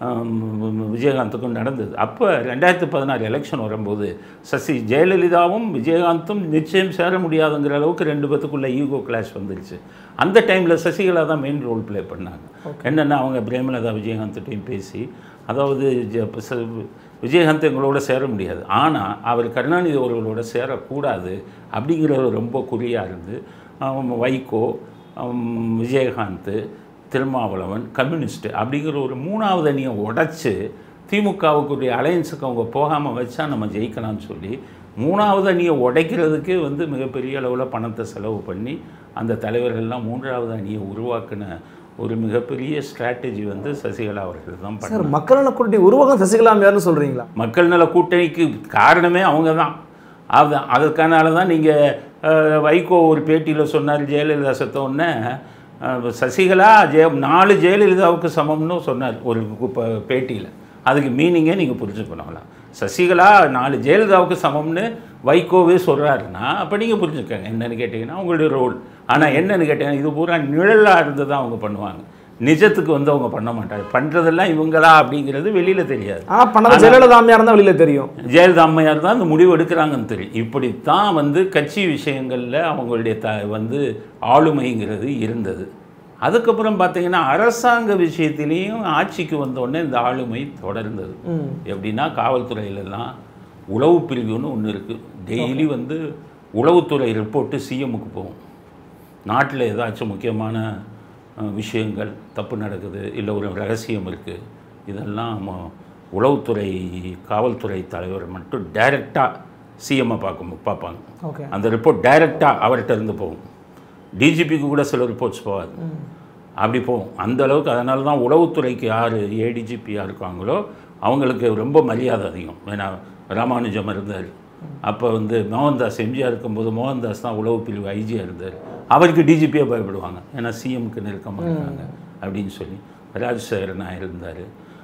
Speaker 1: ஆம், விஜயகாந்துக்கும் நடந்தது அப்போ ரெண்டாயிரத்தி பதினாறு எலெக்ஷன் வரும்போது சசி ஜெயலலிதாவும் விஜயகாந்தும் நிச்சயம் சேர முடியாதுங்கிற அளவுக்கு ரெண்டு பேத்துக்குள்ள ஈகோ கிளாஷ் வந்துருச்சு அந்த டைமில் சசிகலா தான் மெயின் ரோல் ப்ளே பண்ணாங்க என்னென்னா அவங்க பிரேமலதா விஜயகாந்த்கிட்டையும் பேசி அதாவது ஜ- இப்ப ச- விஜயகாந்த் எங்களோட சேர முடியாது ஆனால் அவர் கருணாநிதி அவர்களோட சேரக்கூடாது அப்படிங்கிறது ரொம்ப குறியாக இருந்து அவன் வைகோ அவன் விஜயகாந்த் திருமாவளவன் கம்யூனிஸ்ட் அப்படிங்கிற ஒரு மூணாவது அணியை உடைச்சு திமுகவுக்குரிய அலையன்ஸுக்கு அவங்க போகாமல் வச்சா நம்ம ஜெயிக்கலாம்னு சொல்லி மூணாவது அணியை உடைக்கிறதுக்கு வந்து மிகப்பெரிய அளவில் பணத்தை செலவு பண்ணி அந்த தலைவர்கள்லாம் மூன்றாவது அணியை உருவாக்கின ஒரு மிகப்பெரிய ஸ்ட்ராட்டஜி வந்து சசிகலா அவர்கள் தான் பண்ணாங்க
Speaker 2: சார் மக்கள் நல கூட்டணி உருவகம் சசிகலா அம்மையார்னு சொல்றீங்களா
Speaker 1: மக்கள் நல கூட்டணிக்கு காரணமே அவங்க தான் அது அதுக்கானால தான் நீங்கள் வைகோ ஒரு பேட்டியில் சொன்னார் ஜெயலலிதா செத்த உடனே அஹ், சசிகலா ஜெய நாலு ஜெயலலிதாவுக்கு சமம்னு சொன்னார் ஒரு பேட்டியில் அதுக்கு மீனிங்கே நீங்கள் புரிஞ்சுக்கணும்லாம் சசிகலா நாலு ஜெயலலிதாவுக்கு சமம்னு வைகோவே சொல்கிறாருன்னா அப்போ நீங்கள் புரிஞ்சுக்கங்க என்னன்னு கேட்டிங்கன்னா உங்களுடைய ரோல் ஆனால் என்னன்னு கேட்டிங்கன்னா இது பூரா நிழலாக இருந்து தான் அவங்க பண்ணுவாங்க நிஜத்துக்கு வந்து அவங்க பண்ண மாட்டாங்க பண்ணுறதெல்லாம் இவங்களா அப்படிங்கிறது வெளியில் தெரியாது
Speaker 2: ஆனா பண்ணது ஜெயலலிதா அம்மையார் தான் வெளியில தெரியும்
Speaker 1: ஜெயலலிதா அம்மையார் தான் அந்த முடிவு எடுக்கிறாங்கன்னு தெரியும் இப்படித்தான் வந்து கட்சி விஷயங்களில் அவங்களுடைய த வந்து ஆளுமைங்கிறது இருந்தது அதுக்கப்புறம் பார்த்தீங்கன்னா அரசாங்க விஷயத்திலையும் ஆட்சிக்கு வந்த உடனே இந்த ஆளுமை தொடர்ந்தது
Speaker 2: ம்.
Speaker 1: எப்படின்னா காவல்துறையிலலாம் உளவு பிரிவுன்னு ஒன்று இருக்குது டெய்லி வந்து உளவுத்துறை ரிப்போர்ட்டு சிஎம்முக்கு போகும் நாட்டில் ஏதாச்சும் முக்கியமான அஹ், விஷயங்கள் தப்பு நடக்குது இல்லை ஒரு ரகசியம் இருக்குது இதெல்லாம் ம- உளவுத்துறை காவல்துறை தலைவர் மட்டும் டைரெக்டாக சிஎம்மை பார்க்க பார்ப்பாங்க
Speaker 2: ஓகே
Speaker 1: அந்த ரிப்போர்ட் டைரெக்டாக அவர்கிட்ட இருந்து போகும் டிஜிபிக்கு கூட சில ரிப்போர்ட்ஸ் போகாது அப்படி போகும் அந்த அளவுக்கு அதனால தான் உளவுத்துறைக்கு யார் ஏடிஜிபியாக இருக்காங்களோ அவங்களுக்கு ரொம்ப மரியாதை அதிகம் ஏன்னா ராமானுஜம் இருந்தார் அப்போ வந்து மோகன்தாஸ் எம்ஜிஆர் இருக்கும்போது மோகன்தாஸ் தான் உளவு பிரிவு ஐஜியாக இருந்தார் அவருக்கு டிஜிபியே பயப்படுவாங்க ஏன்னா சிஎம்க்கு நெருக்கமாக இருக்காங்க அப்படின்னு சொல்லி ராஜசேகர நாயர் இருந்தார்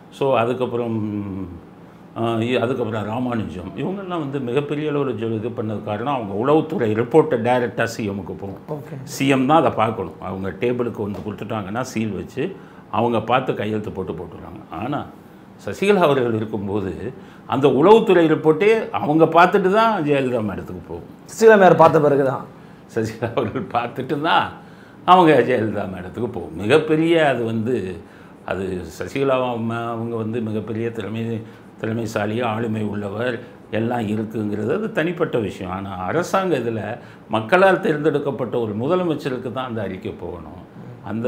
Speaker 1: ஸோ அதுக்கப்புறம் ஆஹ் இ- அதுக்கப்புறம் ராமானுஜம் இவங்கெல்லாம் வந்து மிகப்பெரிய அளவில் ஜொ- இது பண்ணது காரணம் அவங்க உளவுத்துறை ரிப்போர்ட்டை டைரெக்டாக சிஎம்முக்கு போகும்
Speaker 2: ஓகே
Speaker 1: சிஎம் தான் அதை பார்க்கணும் அவங்க டேபிளுக்கு வந்து கொடுத்துட்டாங்கன்னா சீல் வச்சு அவங்க பார்த்து கையெழுத்து போட்டு போட்டுருவாங்க ஆனால் சசிகலா அவர்கள் இருக்கும்போது அந்த உளவுத்துறை ரிப்போர்ட்டே அவங்க பார்த்துட்டு தான் ஜெயலலிதா மேடத்துக்கு போகும்
Speaker 2: ஸ்ரீராமையார் பார்த்த பிறகு தான்
Speaker 1: சசிகலா அவர்கள் பார்த்துட்டு தான் அவங்க ஜெயலலிதா மேடத்துக்கு போகும் மிகப்பெரிய அது வந்து அது சசிகலா அம்மா அவங்க வந்து மிகப்பெரிய திறமை திறமைசாலி ஆளுமை உள்ளவர் எல்லாம் இருக்குங்கிறது அது தனிப்பட்ட விஷயம் ஆனால் அரசாங்க இதில் மக்களால் தேர்ந்தெடுக்கப்பட்ட ஒரு முதலமைச்சருக்கு தான் அந்த அறிக்கை போகணும் அந்த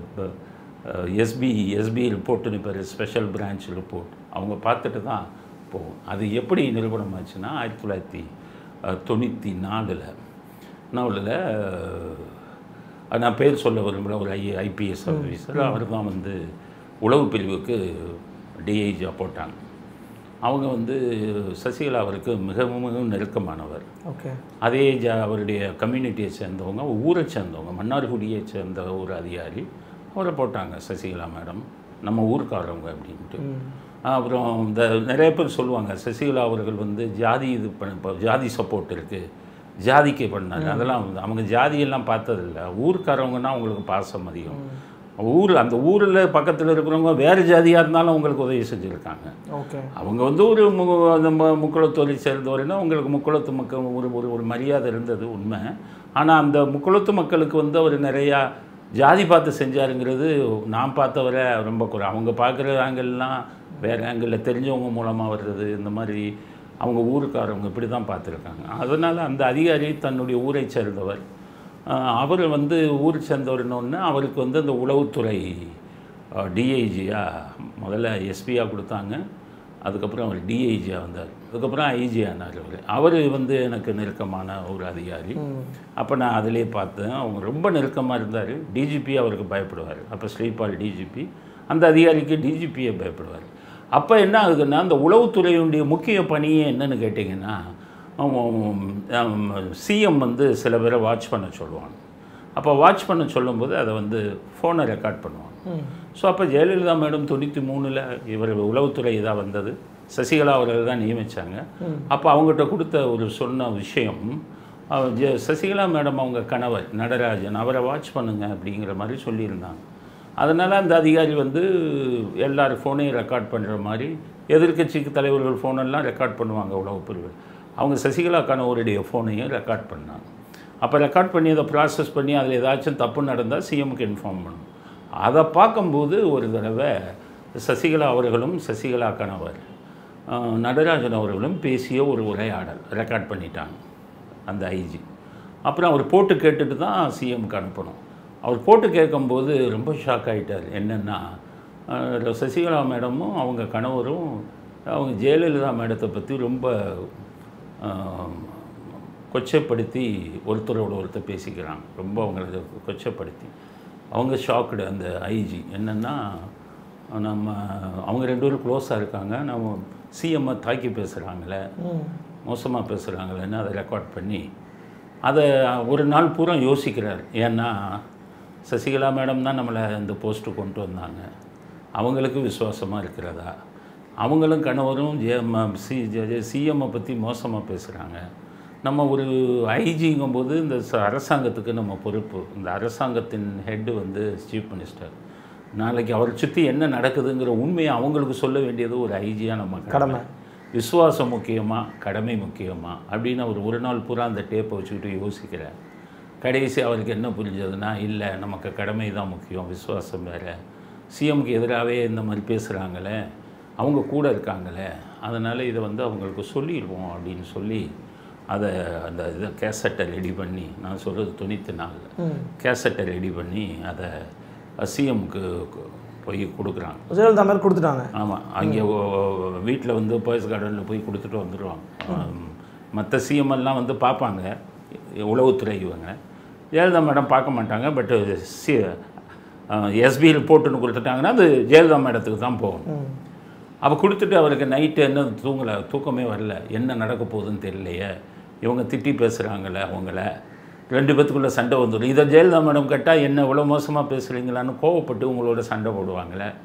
Speaker 1: எஸ்பி எஸ்பி ரிப்போர்ட்டுன்னு பேர் ஸ்பெஷல் பிரான்ச் ரிப்போர்ட் அவங்க பார்த்துட்டு தான் போகும் அது எப்படி நிரூபணமாச்சுன்னா ஆயிரத்தி தொள்ளாயிரத்தி அஹ், தொண்ணூற்றி நாலில் நாவலில் நான் பேர் சொல்ல விரும்பல ஒரு ஐ ஐபிஎஸ் ஆஃபீஸர் அவர் தான் வந்து உளவு பிரிவுக்கு டிஐஜியாக போட்டாங்க அவங்க வந்து சசிகலா அவருக்கு மிகவும் மிகவும் நெருக்கமானவர்
Speaker 2: ஓகே
Speaker 1: அதே ஜ அவருடைய கம்யூனிட்டியை சேர்ந்தவங்க ஊரை சேர்ந்தவங்க மன்னார்குடியை சேர்ந்த ஒரு அதிகாரி அவரை போட்டாங்க சசிகலா மேடம் நம்ம ஊர்க்காரவங்க அப்படின்ட்டு அப்புறம் இந்த நிறைய பேர் சொல்லுவாங்க சசிகலா அவர்கள் வந்து ஜாதி இது பண்ண இப்போ ஜாதி சப்போர்ட் இருக்குது ஜாதிக்கு பண்ணாரு அதெல்லாம் வந்து அவங்க ஜாதியெல்லாம் பார்த்ததில்ல ஊர்க்காரவங்கன்னா அவங்களுக்கு பாசம் அதிகம் ஊர் அந்த ஊரில் பக்கத்தில் இருக்கிறவங்க வேறு ஜாதியாக இருந்தாலும் அவங்களுக்கு உதவி செஞ்சுருக்காங்க
Speaker 2: ஓகே
Speaker 1: அவங்க வந்து ஒரு மு அந்த மு- முக்குளத்தூரை சேர்ந்தவரைன்னா உங்களுக்கு முக்குளத்து மக்கள் ஒரு ஒரு ஒரு மரியாதை இருந்தது உண்மை ஆனால் அந்த முக்குளத்து மக்களுக்கு வந்து அவர் நிறையா ஜாதி பார்த்து செஞ்சாருங்கிறது நான் பார்த்தவரை ரொம்ப குறை அவங்க பார்க்குற ஆங்கிள்லாம் வேறு ஆங்கிளில் தெரிஞ்சவங்க மூலமாக வர்றது இந்த மாதிரி அவங்க ஊருக்காரவங்க இப்படி தான் பார்த்துருக்காங்க அதனால் அந்த அதிகாரி தன்னுடைய ஊரை சேர்ந்தவர் ஆஹ் அவர் வந்து ஊர் சேர்ந்தவர்னு அவருக்கு வந்து அந்த உளவுத்துறை டிஐஜியாக முதல்ல எஸ்பியாக கொடுத்தாங்க அதுக்கப்புறம் அவர் டிஐஜியாக வந்தார் அதுக்கப்புறம் ஐஜி ஆனார் அவர் அவர் வந்து எனக்கு நெருக்கமான ஒரு அதிகாரி அப்போ நான் அதிலே பார்த்தேன் அவங்க ரொம்ப நெருக்கமாக இருந்தார் டிஜிபி அவருக்கு பயப்படுவார் அப்போ ஸ்ரீபால் டிஜிபி அந்த அதிகாரிக்கு டிஜிபியை பயப்படுவார் அப்போ என்ன ஆகுதுன்னா அந்த உளவுத்துறையுடைய முக்கிய பணியே என்னன்னு கேட்டிங்கன்னா சிஎம் வந்து சில பேரை வாட்ச் பண்ண சொல்லுவாங்க அப்போ வாட்ச் பண்ண சொல்லும்போது அதை வந்து ஃபோனை ரெக்கார்ட் பண்ணுவாங்க ஸோ அப்போ ஜெயலலிதா மேடம் தொண்ணூற்றி மூணில் இவர் உளவுத்துறை இதாக வந்தது சசிகலா அவர்கள் தான் நியமித்தாங்க அப்போ அவங்ககிட்ட கொடுத்த ஒரு சொன்ன விஷயம் அஹ், ஜெ- சசிகலா மேடம் அவங்க கணவர் நடராஜன் அவரை வாட்ச் பண்ணுங்க அப்படிங்கிற மாதிரி சொல்லியிருந்தாங்க அதனால் அந்த அதிகாரி வந்து எல்லார் ஃபோனையும் ரெக்கார்ட் பண்ணுற மாதிரி எதிர்க்கட்சிக்கு தலைவர்கள் ஃபோனெல்லாம் ரெக்கார்ட் பண்ணுவாங்க உளவு பிரிவு அவங்க சசிகலா கணவருடைய ஃபோனையும் ரெக்கார்ட் பண்ணாங்க அப்போ ரெக்கார்ட் பண்ணி அதை ப்ராசஸ் பண்ணி அதில் ஏதாச்சும் தப்பு நடந்தால் சிஎம்க்கு இன்ஃபார்ம் பண்ணணும் அதை பார்க்கும்போது ஒரு தடவை சசிகலா அவர்களும் சசிகலா கணவர் அஹ், நடராஜன் அவர்களும் பேசிய ஒரு உரையாடல் ரெக்கார்ட் பண்ணிட்டாங்க அந்த ஐஜி அப்புறம் அவர் போட்டு கேட்டுட்டு தான் சிஎம்க்கு அனுப்பணும் அவர் போட்டு கேட்கும்போது ரொம்ப ஷாக் ஆகிட்டார் என்னென்னா அஹ், சசிகலா மேடமும் அவங்க கணவரும் அவங்க ஜெயலலிதா மேடத்தை பற்றி ரொம்ப அஹ், கொச்சைப்படுத்தி ஒருத்தரோட ஒருத்தர் பேசிக்கிறாங்க ரொம்ப அவங்கள கொச்சைப்படுத்தி அவங்க ஷாக்குடு அந்த ஐஜி என்னென்னா நம்ம அவங்க ரெண்டு பேரும் க்ளோஸாக இருக்காங்க நம்ம சிஎம்மை தாக்கி பேசுகிறாங்களே மோசமாக பேசுகிறாங்களேன்னு அதை ரெக்கார்ட் பண்ணி அதை ஒரு நாள் பூரா யோசிக்கிறார் ஏன்னா சசிகலா மேடம் தான் நம்மளை இந்த போஸ்ட்டு கொண்டு வந்தாங்க அவங்களுக்கு விசுவாசமாக இருக்கிறதா அவங்களும் கணவரும் ஜெயம் சி சிஎம்மை பற்றி மோசமாக பேசுகிறாங்க நம்ம ஒரு ஐஜிங்கும்போது இந்த ச- அரசாங்கத்துக்கு நம்ம பொறுப்பு இந்த அரசாங்கத்தின் ஹெட்டு வந்து சீஃப் மினிஸ்டர் நாளைக்கு அவரை சுற்றி என்ன நடக்குதுங்கிற உண்மையை அவங்களுக்கு சொல்ல வேண்டியது ஒரு ஐஜியாக நம்ம
Speaker 2: கடமை.
Speaker 1: விசுவாசம் முக்கியமா கடமை முக்கியமா அப்படின்னு அவர் ஒரு நாள் பூரா அந்த டேப்பை வச்சுக்கிட்டு யோசிக்கிறார் கடைசி அவருக்கு என்ன புரிஞ்சதுன்னா இல்லை நமக்கு கடமை தான் முக்கியம் விசுவாசம் வேறு சிஎம்க்கு எதிராகவே இந்த மாதிரி பேசுகிறாங்களே அவங்க கூட இருக்காங்களே அதனால் இதை வந்து அவங்களுக்கு சொல்லிடுவோம் அப்படின்னு சொல்லி அதை அந்த இதை கேசட்டை ரெடி பண்ணி நான் சொல்கிறது தொண்ணூற்றி நாலில் கேசட்டை ரெடி பண்ணி அதை சிஎம்க்கு போய் கொடுக்குறாங்க
Speaker 2: ஜெயலலிதா மாதிரி கொடுத்துட்டாங்க
Speaker 1: ஆமாம் அங்கே வீட்டில் வந்து பாய்ஸ் கார்டனில் போய் கொடுத்துட்டு வந்துடுவாங்க மற்ற சிஎம் எல்லாம் வந்து பார்ப்பாங்க உளவுத்துறை இவங்க ஜெயலலிதா மேடம் பார்க்க மாட்டாங்க பட் சி எஸ்பி ரிப்போர்ட்டுன்னு கொடுத்துட்டாங்கன்னா அது ஜெயலலிதா மேடத்துக்கு தான் போகணும் அப்போ கொடுத்துட்டு அவருக்கு நைட்டு என்ன தூங்கலை தூக்கமே வரல என்ன நடக்க போகுதுன்னு தெரியலையே இவங்க திட்டி பேசுகிறாங்களே அவங்கள ரெண்டு பேத்துக்குள்ளே சண்டை வந்துடும் இதை ஜெயலலிதா மேடம் கேட்டால் என்ன இவ்வளோ மோசமாக பேசுகிறீங்களான்னு கோவப்பட்டு உங்களோட சண்டை போடுவாங்களே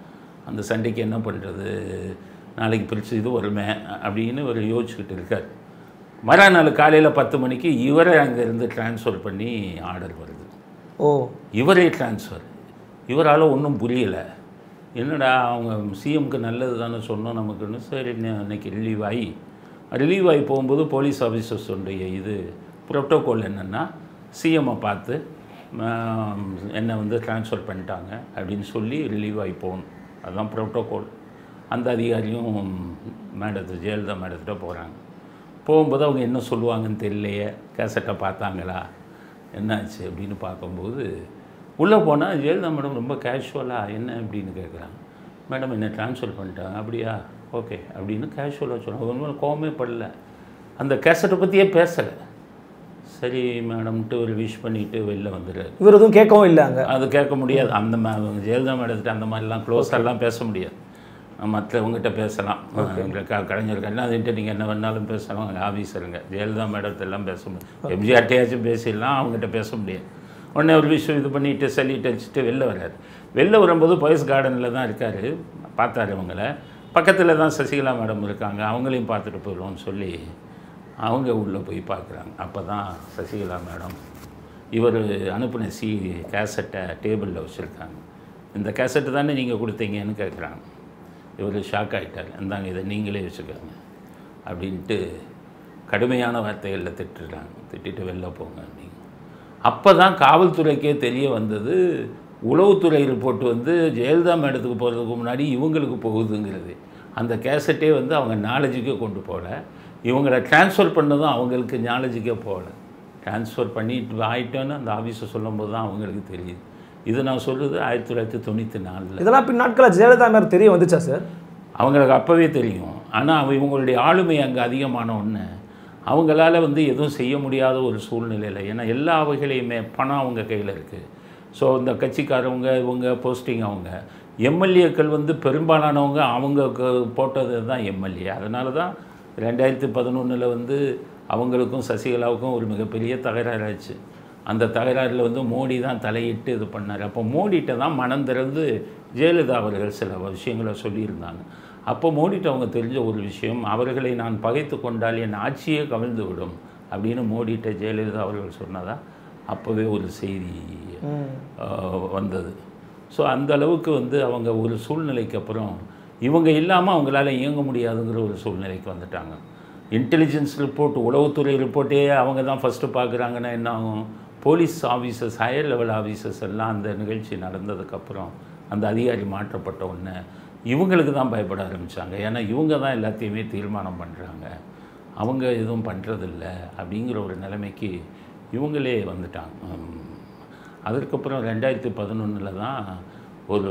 Speaker 1: அந்த சண்டைக்கு என்ன பண்ணுறது நாளைக்கு பிரித்து இது வருமே அப்படின்னு ஒரு யோசிச்சுக்கிட்டு இருக்கார் மறுநாள் காலையில் பத்து மணிக்கு இவரை அங்கேருந்து ட்ரான்ஸ்ஃபர் பண்ணி ஆர்டர் வருது
Speaker 2: ஓ
Speaker 1: இவரே ட்ரான்ஸ்ஃபர் இவரால் ஒன்றும் புரியலை என்னடா அவங்க சிஎம்க்கு நல்லது தானே சொன்னோம் நமக்குன்னு சரி இன்ன- இன்னைக்கு ரிலீவ் ஆகி ரிலீவ் ஆகி போகும்போது போலீஸ் ஆஃபீஸர்ஸுடைய இது ப்ரோட்டோகால் என்னென்னா சிஎம்மை பார்த்து ஆம், என்னை வந்து ட்ரான்ஸ்ஃபர் பண்ணிட்டாங்க அப்படின்னு சொல்லி ரிலீவ் ஆகி போகணும் அதுதான் ப்ரோட்டோகால் அந்த அதிகாரியும் மேடத்து ஜெயலலிதா மேடத்திட்ட போகிறாங்க போகும்போது அவங்க என்ன சொல்லுவாங்கன்னு தெரியலையே கேசட்டை பார்த்தாங்களா என்னாச்சு அப்படின்னு பார்க்கும்போது உள்ளே போனால் ஜெயலலிதா மேடம் ரொம்ப கேஷுவலாக என்ன அப்படின்னு கேட்குறாங்க மேடம் என்ன ட்ரான்ஸ்ஃபர் பண்ணிட்டாங்க அப்படியா ஓகே அப்படின்னு கேஷுவலாக சொன்னாங்க ஒன்றும் கோவமே படல அந்த கேசட்டை பற்றியே பேசலை சரி மேடம்ட்டு ஒரு விஷ் பண்ணிவிட்டு வெளில வந்துடுறாரு
Speaker 2: இவர் எதுவும் கேட்கவும் இல்லை அங்கே
Speaker 1: அது கேட்க முடியாது அந்த மே ஜெயலலிதா மேடத்திட்ட அந்த மாதிரிலாம் க்ளோஸெல்லாம் பேச முடியாது மற்றவங்ககிட்ட பேசலாம் க- கலைஞர் கருணாநிதிட்ட நீங்கள் என்ன வேணாலும் பேசலாம் அவங்க ஆஃபீஸருங்க ஜெயலலிதா மேடத்தெல்லாம் பேச முடியும் எம்ஜிஆர்ட்டையாச்சும் பேசிடலாம் அவங்ககிட்ட பேச முடியாது உடனே ஒரு விஷயம் இது பண்ணிட்டு சொல்லிட்டு வச்சுட்டு வெளில வர்றாரு வெளில வரும்போது பாய்ஸ் கார்டனில் தான் இருக்கார் பார்த்தாரு அவங்கள பக்கத்தில் தான் சசிகலா மேடம் இருக்காங்க அவங்களையும் பார்த்துட்டு போயிடுவோம்னு சொல்லி அவங்க உள்ளே போய் பார்க்குறாங்க அப்போ தான் சசிகலா மேடம் இவர் அனுப்பின சி கேசட்டை டேபிளில் வச்சுருக்காங்க இந்த கேசட்டு தானே நீங்கள் கொடுத்தீங்கன்னு கேட்குறாங்க இவர் ஷாக் ஆகிட்டார் இந்தாங்க இதை நீங்களே வச்சுக்கோங்க அப்படின்ட்டு கடுமையான வார்த்தைகளில் திட்டுறாங்க திட்டிட்டு வெளில போங்க அப்படின்னு அப்போ தான் காவல்துறைக்கே தெரிய வந்தது உளவுத்துறை ரிப்போர்ட் வந்து ஜெயலலிதா மேடத்துக்கு போகிறதுக்கு முன்னாடி இவங்களுக்கு போகுதுங்கிறது அந்த கேசட்டே வந்து அவங்க நாலேஜுக்கே கொண்டு போகல இவங்களை ட்ரான்ஸ்ஃபர் பண்ணதும் அவங்களுக்கு நாலேஜுக்கே போகல ட்ரான்ஸ்ஃபர் பண்ணிட்டு ஆயிட்டோன்னு அந்த ஆஃபீஸை சொல்லும்போது தான் அவங்களுக்கு தெரியுது இது நான் சொல்கிறது ஆயிரத்தி தொள்ளாயிரத்தி தொண்ணூற்றி நாலில்
Speaker 2: இதெல்லாம் பின் நாட்களில் ஜெயலலிதா மேலே தெரிய வந்துச்சா சார்
Speaker 1: அவங்களுக்கு அப்போவே தெரியும் ஆனால் இவங்களுடைய ஆளுமை அங்கே அதிகமான ஒன்று அவங்களால வந்து எதுவும் செய்ய முடியாத ஒரு சூழ்நிலையில் ஏன்னா எல்லா வகையிலையுமே பணம் அவங்க கையில் இருக்குது ஸோ இந்த கட்சிக்காரவங்க இவங்க போஸ்டிங் அவங்க எம்எல்ஏக்கள் வந்து பெரும்பாலானவங்க அவங்க க- போட்டது தான் எம்எல்ஏ அதனால தான் ரெண்டாயிரத்தி பதினொன்றில் வந்து அவங்களுக்கும் சசிகலாவுக்கும் ஒரு மிகப்பெரிய தகராறாச்சு அந்த தகராறில் வந்து மோடி தான் தலையிட்டு இது பண்ணார் அப்போ மோடிகிட்ட தான் மனம் திறந்து ஜெயலலிதா அவர்கள் சில விஷயங்களை சொல்லியிருந்தாங்க அப்போ மோடிட்ட அவங்க தெரிஞ்ச ஒரு விஷயம் அவர்களை நான் பகைத்து கொண்டால் என் ஆட்சியே கவிழ்ந்து விடும் அப்படின்னு மோடிட்ட ஜெயலலிதா அவர்கள் சொன்னதா அப்போவே ஒரு செய்தி ஆஹ், வந்தது ஸோ அந்த அளவுக்கு வந்து அவங்க ஒரு சூழ்நிலைக்கு அப்புறம் இவங்க இல்லாமல் அவங்களால இயங்க முடியாதுங்கிற ஒரு சூழ்நிலைக்கு வந்துட்டாங்க இன்டெலிஜென்ஸ் ரிப்போர்ட் உளவுத்துறை ரிப்போர்ட்டே அவங்க தான் ஃபஸ்ட்டு பார்க்குறாங்கன்னா என்ன ஆகும் police officers higher level officers எல்லாம் அந்த நிகழ்ச்சி நடந்ததுக்கப்புறம் அந்த அதிகாரி மாற்றப்பட்ட உடனே இவங்களுக்கு தான் பயப்பட ஆரம்பித்தாங்க ஏன்னா இவங்க தான் எல்லாத்தையுமே தீர்மானம் பண்ணுறாங்க அவங்க எதுவும் பண்ணுறதில்ல அப்படிங்கிற ஒரு நிலைமைக்கு இவங்களே வந்துட்டாங்க உம். அதற்கப்புறம் ரெண்டாயிரத்தி பதினொன்றில் தான் ஒரு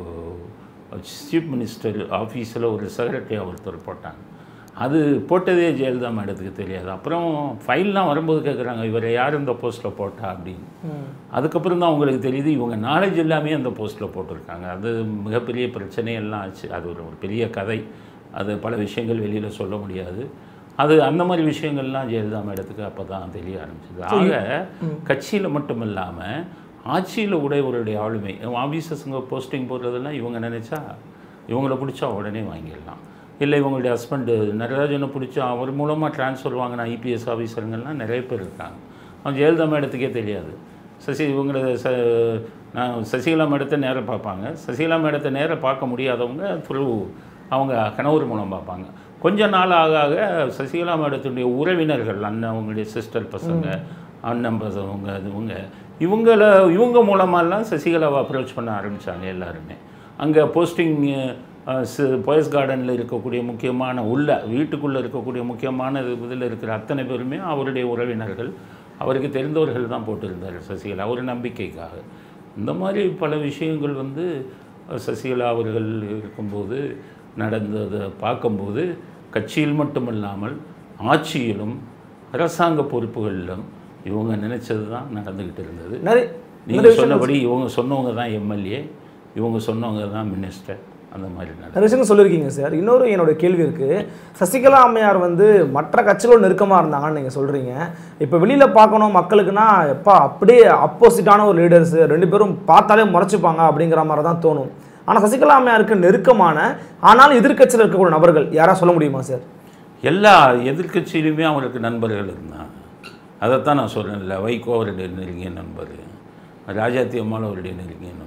Speaker 1: சீஃப் மினிஸ்டர் ஆஃபீஸில் ஒரு செக்ரட்டரி ஒருத்தர் போட்டாங்க அது போட்டதே ஜெயலலிதா மேடத்துக்கு தெரியாது அப்புறம் ஃபைல்லாம் வரும்போது கேட்குறாங்க இவரை யார் இந்த போஸ்ட்டில் போட்டா அப்படின்னு அதுக்கப்புறம் தான் அவங்களுக்கு தெரியுது இவங்க நாலேஜ் எல்லாமே அந்த போஸ்ட்டில் போட்டிருக்காங்க அது மிகப்பெரிய பிரச்சனையெல்லாம் ஆச்சு அது ஒரு ஒரு பெரிய கதை அது பல விஷயங்கள் வெளியில் சொல்ல முடியாது அது அந்த மாதிரி விஷயங்கள்லாம் ஜெயலலிதா மேடத்துக்கு அப்போ தான் தெரிய ஆரம்பிச்சது ஆக கட்சியில் மட்டும் இல்லாமல் ஆட்சியில் உடையவருடைய ஆளுமை ஆஃபீஸர்ஸுங்க போஸ்டிங் போடுறதெல்லாம் இவங்க நினச்சா இவங்கள பிடிச்சா உடனே வாங்கிடலாம் இல்லை இவங்களுடைய ஹஸ்பண்டு நடராஜனை பிடிச்சா அவர் மூலமாக ட்ரான்ஸ்ஃபர் வாங்கின ஐபிஎஸ் ஆஃபீஸருங்கள்லாம் நிறைய பேர் இருக்காங்க அவன் ஜெயலலிதா மேடத்துக்கே தெரியாது சசி இவங்கள ச நான் சசிகலா மேடத்தை நேராக பார்ப்பாங்க சசிகலா மேடத்தை நேராக பார்க்க முடியாதவங்க த்ரூ அவங்க கணவர் மூலம் பார்ப்பாங்க கொஞ்ச நாள் ஆக ஆக சசிகலா மேடத்துடைய உறவினர்கள் அண்ணன் அவங்களுடைய சிஸ்டர் பசங்க அண்ணன் பசங்க இவங்க இவங்கள இவங்க மூலமாலாம் சசிகலாவை அப்ரோச் பண்ண ஆரம்பித்தாங்க எல்லாருமே அங்கே போஸ்டிங் பாய்ஸ் கார்டனில் இருக்கக்கூடிய முக்கியமான உள்ள வீட்டுக்குள்ளே இருக்கக்கூடிய முக்கியமான இதில் இருக்கிற அத்தனை பேருமே அவருடைய உறவினர்கள் அவருக்கு தெரிந்தவர்கள் தான் போட்டிருந்தார் சசிகலா ஒரு நம்பிக்கைக்காக இந்த மாதிரி பல விஷயங்கள் வந்து சசிகலா அவர்கள் இருக்கும்போது நடந்ததை பார்க்கும்போது கட்சியில் மட்டுமல்லாமல் ஆட்சியிலும் அரசாங்க பொறுப்புகளிலும் இவங்க நினைச்சது தான் நடந்துக்கிட்டு இருந்தது
Speaker 2: நிறைய
Speaker 1: நீங்கள் சொன்னபடி இவங்க சொன்னவங்க தான் எம்எல்ஏ இவங்க சொன்னவங்க தான் மினிஸ்டர் அந்த மாதிரி நடந்தது
Speaker 2: நிறைய விஷயங்கள் சொல்லியிருக்கீங்க சார் இன்னொரு என்னோட கேள்வி இருக்குது சசிகலா அம்மையார் வந்து மற்ற கட்சிகளோட நெருக்கமாக இருந்தாங்கன்னு நீங்கள் சொல்கிறீங்க இப்போ வெளியில் பார்க்கணும் மக்களுக்குன்னா எப்பா அப்படியே அப்போசிட்டான ஒரு லீடர்ஸ் ரெண்டு பேரும் பார்த்தாலே முறைச்சிப்பாங்க அப்படிங்கிற மாதிரி தான் தோணும் ஆனால் சசிகலா அம்மையாருக்கு நெருக்கமான ஆனால் எதிர்க்கட்சியில் இருக்கக்கூடிய நபர்கள் யாரா சொல்ல முடியுமா சார்
Speaker 1: எல்லா எதிர்க்கட்சியிலுமே அவருக்கு நண்பர்கள் இருந்தாங்க அதைத்தான் நான் சொல்கிறேன்ல வைகோ அவருடைய நெருங்கிய நண்பர் ராஜாத்தி அம்மாள் அவருடைய நெருங்கிய நண்பர்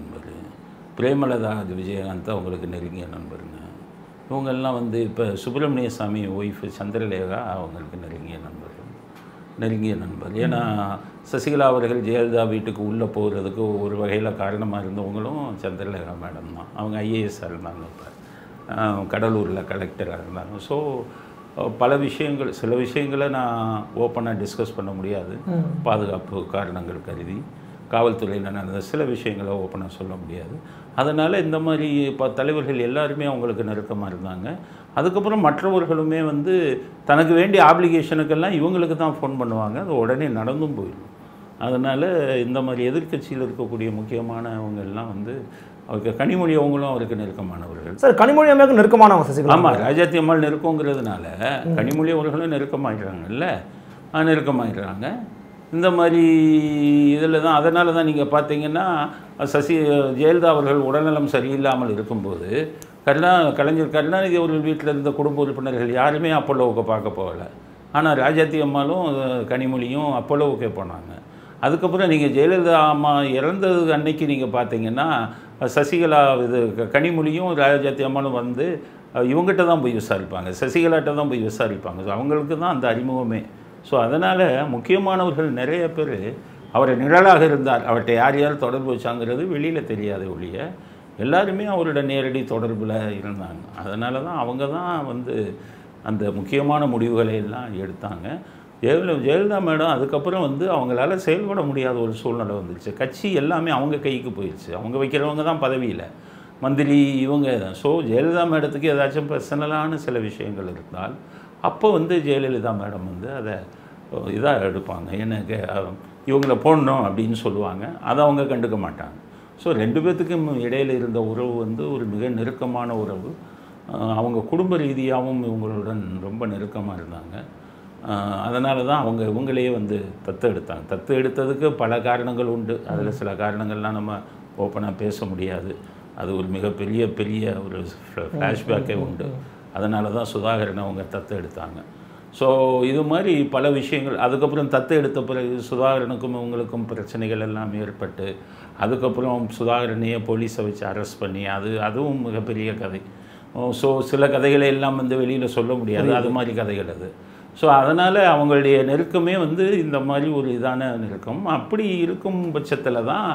Speaker 1: பிரேமலதா விஜயகாந்த் அவங்களுக்கு நெருங்கிய நண்பருங்க இவங்கெல்லாம் வந்து இப்போ சுப்பிரமணிய சாமி ஒய்ஃபு சந்திரலேகா அவங்களுக்கு நெருங்கிய நண்பர்கள் நெருங்கிய நண்பர் ஏன்னா சசிகலா அவர்கள் ஜெயலலிதா வீட்டுக்கு உள்ளே போகிறதுக்கு ஒரு வகையில் காரணமாக இருந்தவங்களும் சந்திரலேகா மேடம் தான் அவங்க ஐஏஎஸ்ஸாக இருந்தாங்க இப்போ கடலூரில் கலெக்டராக இருந்தாங்க ஸோ பல விஷயங்கள் சில விஷயங்களை நான் ஓப்பனாக டிஸ்கஸ் பண்ண முடியாது பாதுகாப்பு காரணங்கள் கருதி காவல்துறையில் நடந்த சில விஷயங்களை ஓப்பனாக சொல்ல முடியாது அதனால் இந்த மாதிரி இப்போ தலைவர்கள் எல்லாருமே அவங்களுக்கு நெருக்கமாக இருந்தாங்க அதுக்கப்புறம் மற்றவர்களுமே வந்து தனக்கு வேண்டிய ஆப்ளிகேஷனுக்கெல்லாம் இவங்களுக்கு தான் ஃபோன் பண்ணுவாங்க அது உடனே நடந்தும் போயிடும் அதனால் இந்த மாதிரி எதிர்க்கட்சியில் இருக்கக்கூடிய முக்கியமானவங்க எல்லாம் வந்து அவருக்கு கனிமொழி அவங்களும் அவருக்கு நெருக்கமானவர்கள்
Speaker 2: சார் கனிமொழி அம்மையாருக்கு நெருக்கமானவங்க சசிகலா
Speaker 1: ஆமாம் ராஜாத்தி அம்மாள் நெருக்கங்கிறதுனால கனிமொழி அவர்களும் நெருக்கமாயிடுறாங்கல்ல ஆ, நெருக்கமாயிடுறாங்க இந்த மாதிரி இதில் தான் அதனால தான் நீங்கள் பார்த்தீங்கன்னா சசி ஜெயலலிதா அவர்கள் உடல்நலம் சரியில்லாமல் இருக்கும்போது கருணா கலைஞர் கருணாநிதி அவர்கள் வீட்டில் இருந்த குடும்ப உறுப்பினர்கள் யாருமே அப்பல்லோவுக்கு பார்க்க போகல ஆனால் ராஜாத்தி அம்மாளும் அஹ், கனிமொழியும் அப்பல்லோவுக்கே போனாங்க அதுக்கப்புறம் நீங்கள் ஜெயலலிதா அம்மா இறந்தது அன்னைக்கு நீங்கள் பார்த்தீங்கன்னா அஹ், சசிகலா இது க- கனிமொழியும் ராஜாத்தி அம்மாளும் வந்து அஹ், இவங்ககிட்ட தான் போய் விசாரிப்பாங்க சசிகலாட்ட தான் போய் விசாரிப்பாங்க ஸோ அவங்களுக்கு தான் அந்த அறிமுகமே ஸோ அதனால் முக்கியமானவர்கள் நிறைய பேர் அவரை நிழலாக இருந்தார் அவர்கிட்ட யார் யார் தொடர்பு வச்சாங்கிறது வெளியில் தெரியாத ஒழிய எல்லாருமே அவரோட நேரடி தொடர்பில் இருந்தாங்க அதனால தான் அவங்க தான் வந்து அந்த முக்கியமான முடிவுகளை எல்லாம் எடுத்தாங்க ஜெயலலிதா ஜெயலலிதா மேடம் அதுக்கப்புறம் வந்து அவங்களால செயல்பட முடியாத ஒரு சூழ்நிலை வந்துருச்சு கட்சி எல்லாமே அவங்க கைக்கு போயிடுச்சு அவங்க வைக்கிறவங்க தான் பதவியில் மந்திரி இவங்க தான் ஸோ ஜெயலலிதா மேடத்துக்கு ஏதாச்சும் பர்சனலான சில விஷயங்கள் இருந்தால் அப்போ வந்து ஜெயலலிதா மேடம் வந்து அதை இதாக எடுப்பாங்க எனக்கு அஹ், இவங்கள போடணும் அப்படின்னு சொல்லுவாங்க அதை அவங்க கண்டுக்க மாட்டாங்க ஸோ ரெண்டு பேர்த்துக்கும் இடையில இருந்த உறவு வந்து ஒரு மிக நெருக்கமான உறவு அஹ், அவங்க குடும்ப ரீதியாகவும் இவங்களுடன் ரொம்ப நெருக்கமாக இருந்தாங்க அதனால தான் அவங்க இவங்களையே வந்து தத்து எடுத்தாங்க தத்து எடுத்ததுக்கு பல காரணங்கள் உண்டு அதில் சில காரணங்கள்லாம் நம்ம ஓப்பனாக பேச முடியாது அது ஒரு மிகப்பெரிய பெரிய ஒரு ஃப்ளாஷ்பேக்கே உண்டு அதனால தான் சுதாகரனை அவங்க தத்து எடுத்தாங்க ஸோ இது மாதிரி பல விஷயங்கள் அதுக்கப்புறம் தத்து எடுத்த பிறகு சுதாகரனுக்கும் இவங்களுக்கும் பிரச்சனைகள் எல்லாம் ஏற்பட்டு அதுக்கப்புறம் சுதாகரனையே போலீஸை வச்சு அரெஸ்ட் பண்ணி அது அதுவும் மிகப்பெரிய கதை ஸோ சில கதைகளை எல்லாம் வந்து வெளியில் சொல்ல முடியாது அது மாதிரி கதைகள் அது ஸோ அதனால் அவங்களுடைய நெருக்கமே வந்து இந்த மாதிரி ஒரு இதான நெருக்கம் அப்படி இருக்கும் பட்சத்தில் தான்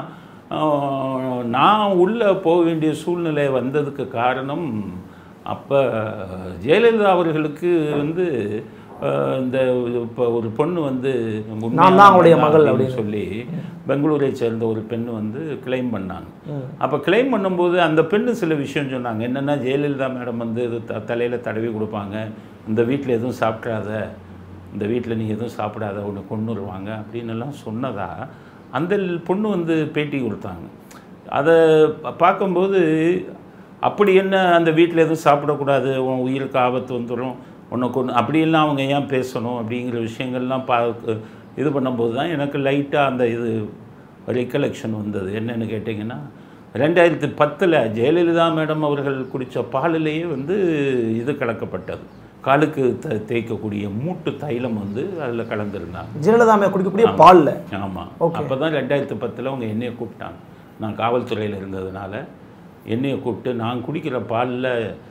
Speaker 1: ஆஹ், நான் உள்ளே போக வேண்டிய சூழ்நிலை வந்ததுக்கு காரணம் அப்போ ஜெயலலிதா அவர்களுக்கு வந்து ஆஹ், இந்த இப்போ ஒரு பொண்ணு வந்து
Speaker 2: நான் தான் அவங்களுடைய
Speaker 1: உண்மையான
Speaker 2: மகள்
Speaker 1: அப்படின்னு சொல்லி பெங்களூரை சேர்ந்த ஒரு பெண்ணு வந்து கிளைம் பண்ணாங்க அப்போ கிளைம் பண்ணும்போது அந்த பெண்ணு சில விஷயம் சொன்னாங்க என்னென்னா ஜெயலலிதா மேடம் வந்து இது த தலையில் தடவி கொடுப்பாங்க இந்த வீட்டில் எதுவும் சாப்பிட்றாத இந்த வீட்டில் நீ எதுவும் சாப்பிடாத உன்னை கொண்டுருவாங்க அப்படின்னு எல்லாம் சொன்னதா அந்த பொண்ணு வந்து பேட்டி கொடுத்தாங்க அதை பா- பார்க்கும்போது அப்படி என்ன அந்த வீட்டில் எதுவும் சாப்பிடக்கூடாது உன் உயிருக்கு ஆபத்து வந்துடும் உன்னை கொண்டு அப்படியெல்லாம் அவங்க ஏன் பேசணும் அப்படிங்கிற விஷயங்கள்லாம் பா இது பண்ணும்போது தான் எனக்கு லைட்டாக அந்த இது ரிகலெக்ஷன் வந்தது என்னன்னு கேட்டிங்கன்னா ரெண்டாயிரத்தி பத்தில் ஜெயலலிதா மேடம் அவர்கள் குடித்த பாலிலேயே வந்து இது கலக்கப்பட்டது காலுக்கு த தேய்க்கக்கூடிய மூட்டு தைலம் வந்து அதில் கலந்துருந்தாங்க
Speaker 2: ஜெயலலிதா அம்மையார் குடிக்கக்கூடிய பால்ல
Speaker 1: ஆமாம் அப்போ தான் ரெண்டாயிரத்தி பத்தில் அவங்க என்னையை கூப்பிட்டாங்க நான் காவல்துறையில் இருந்ததுனால என்னையை கூப்பிட்டு நான் குடிக்கிற பாலில்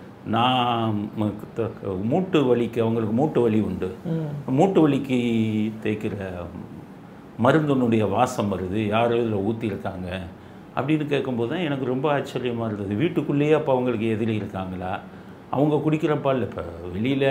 Speaker 1: நான் ம- த- மூட்டு வலிக்கு அவங்களுக்கு மூட்டு வலி உண்டு மூட்டு வலிக்கு தேய்க்கிற மருந்தினுடைய வாசம் வருது யாரோ இதில் ஊற்றிருக்காங்க அப்படின்னு கேட்கும்போது தான் எனக்கு ரொம்ப ஆச்சரியமாக இருந்தது வீட்டுக்குள்ளேயே அப்போ அவங்களுக்கு எதிரி இருக்காங்களா அவங்க குடிக்கிற பால் இப்போ வெளியில்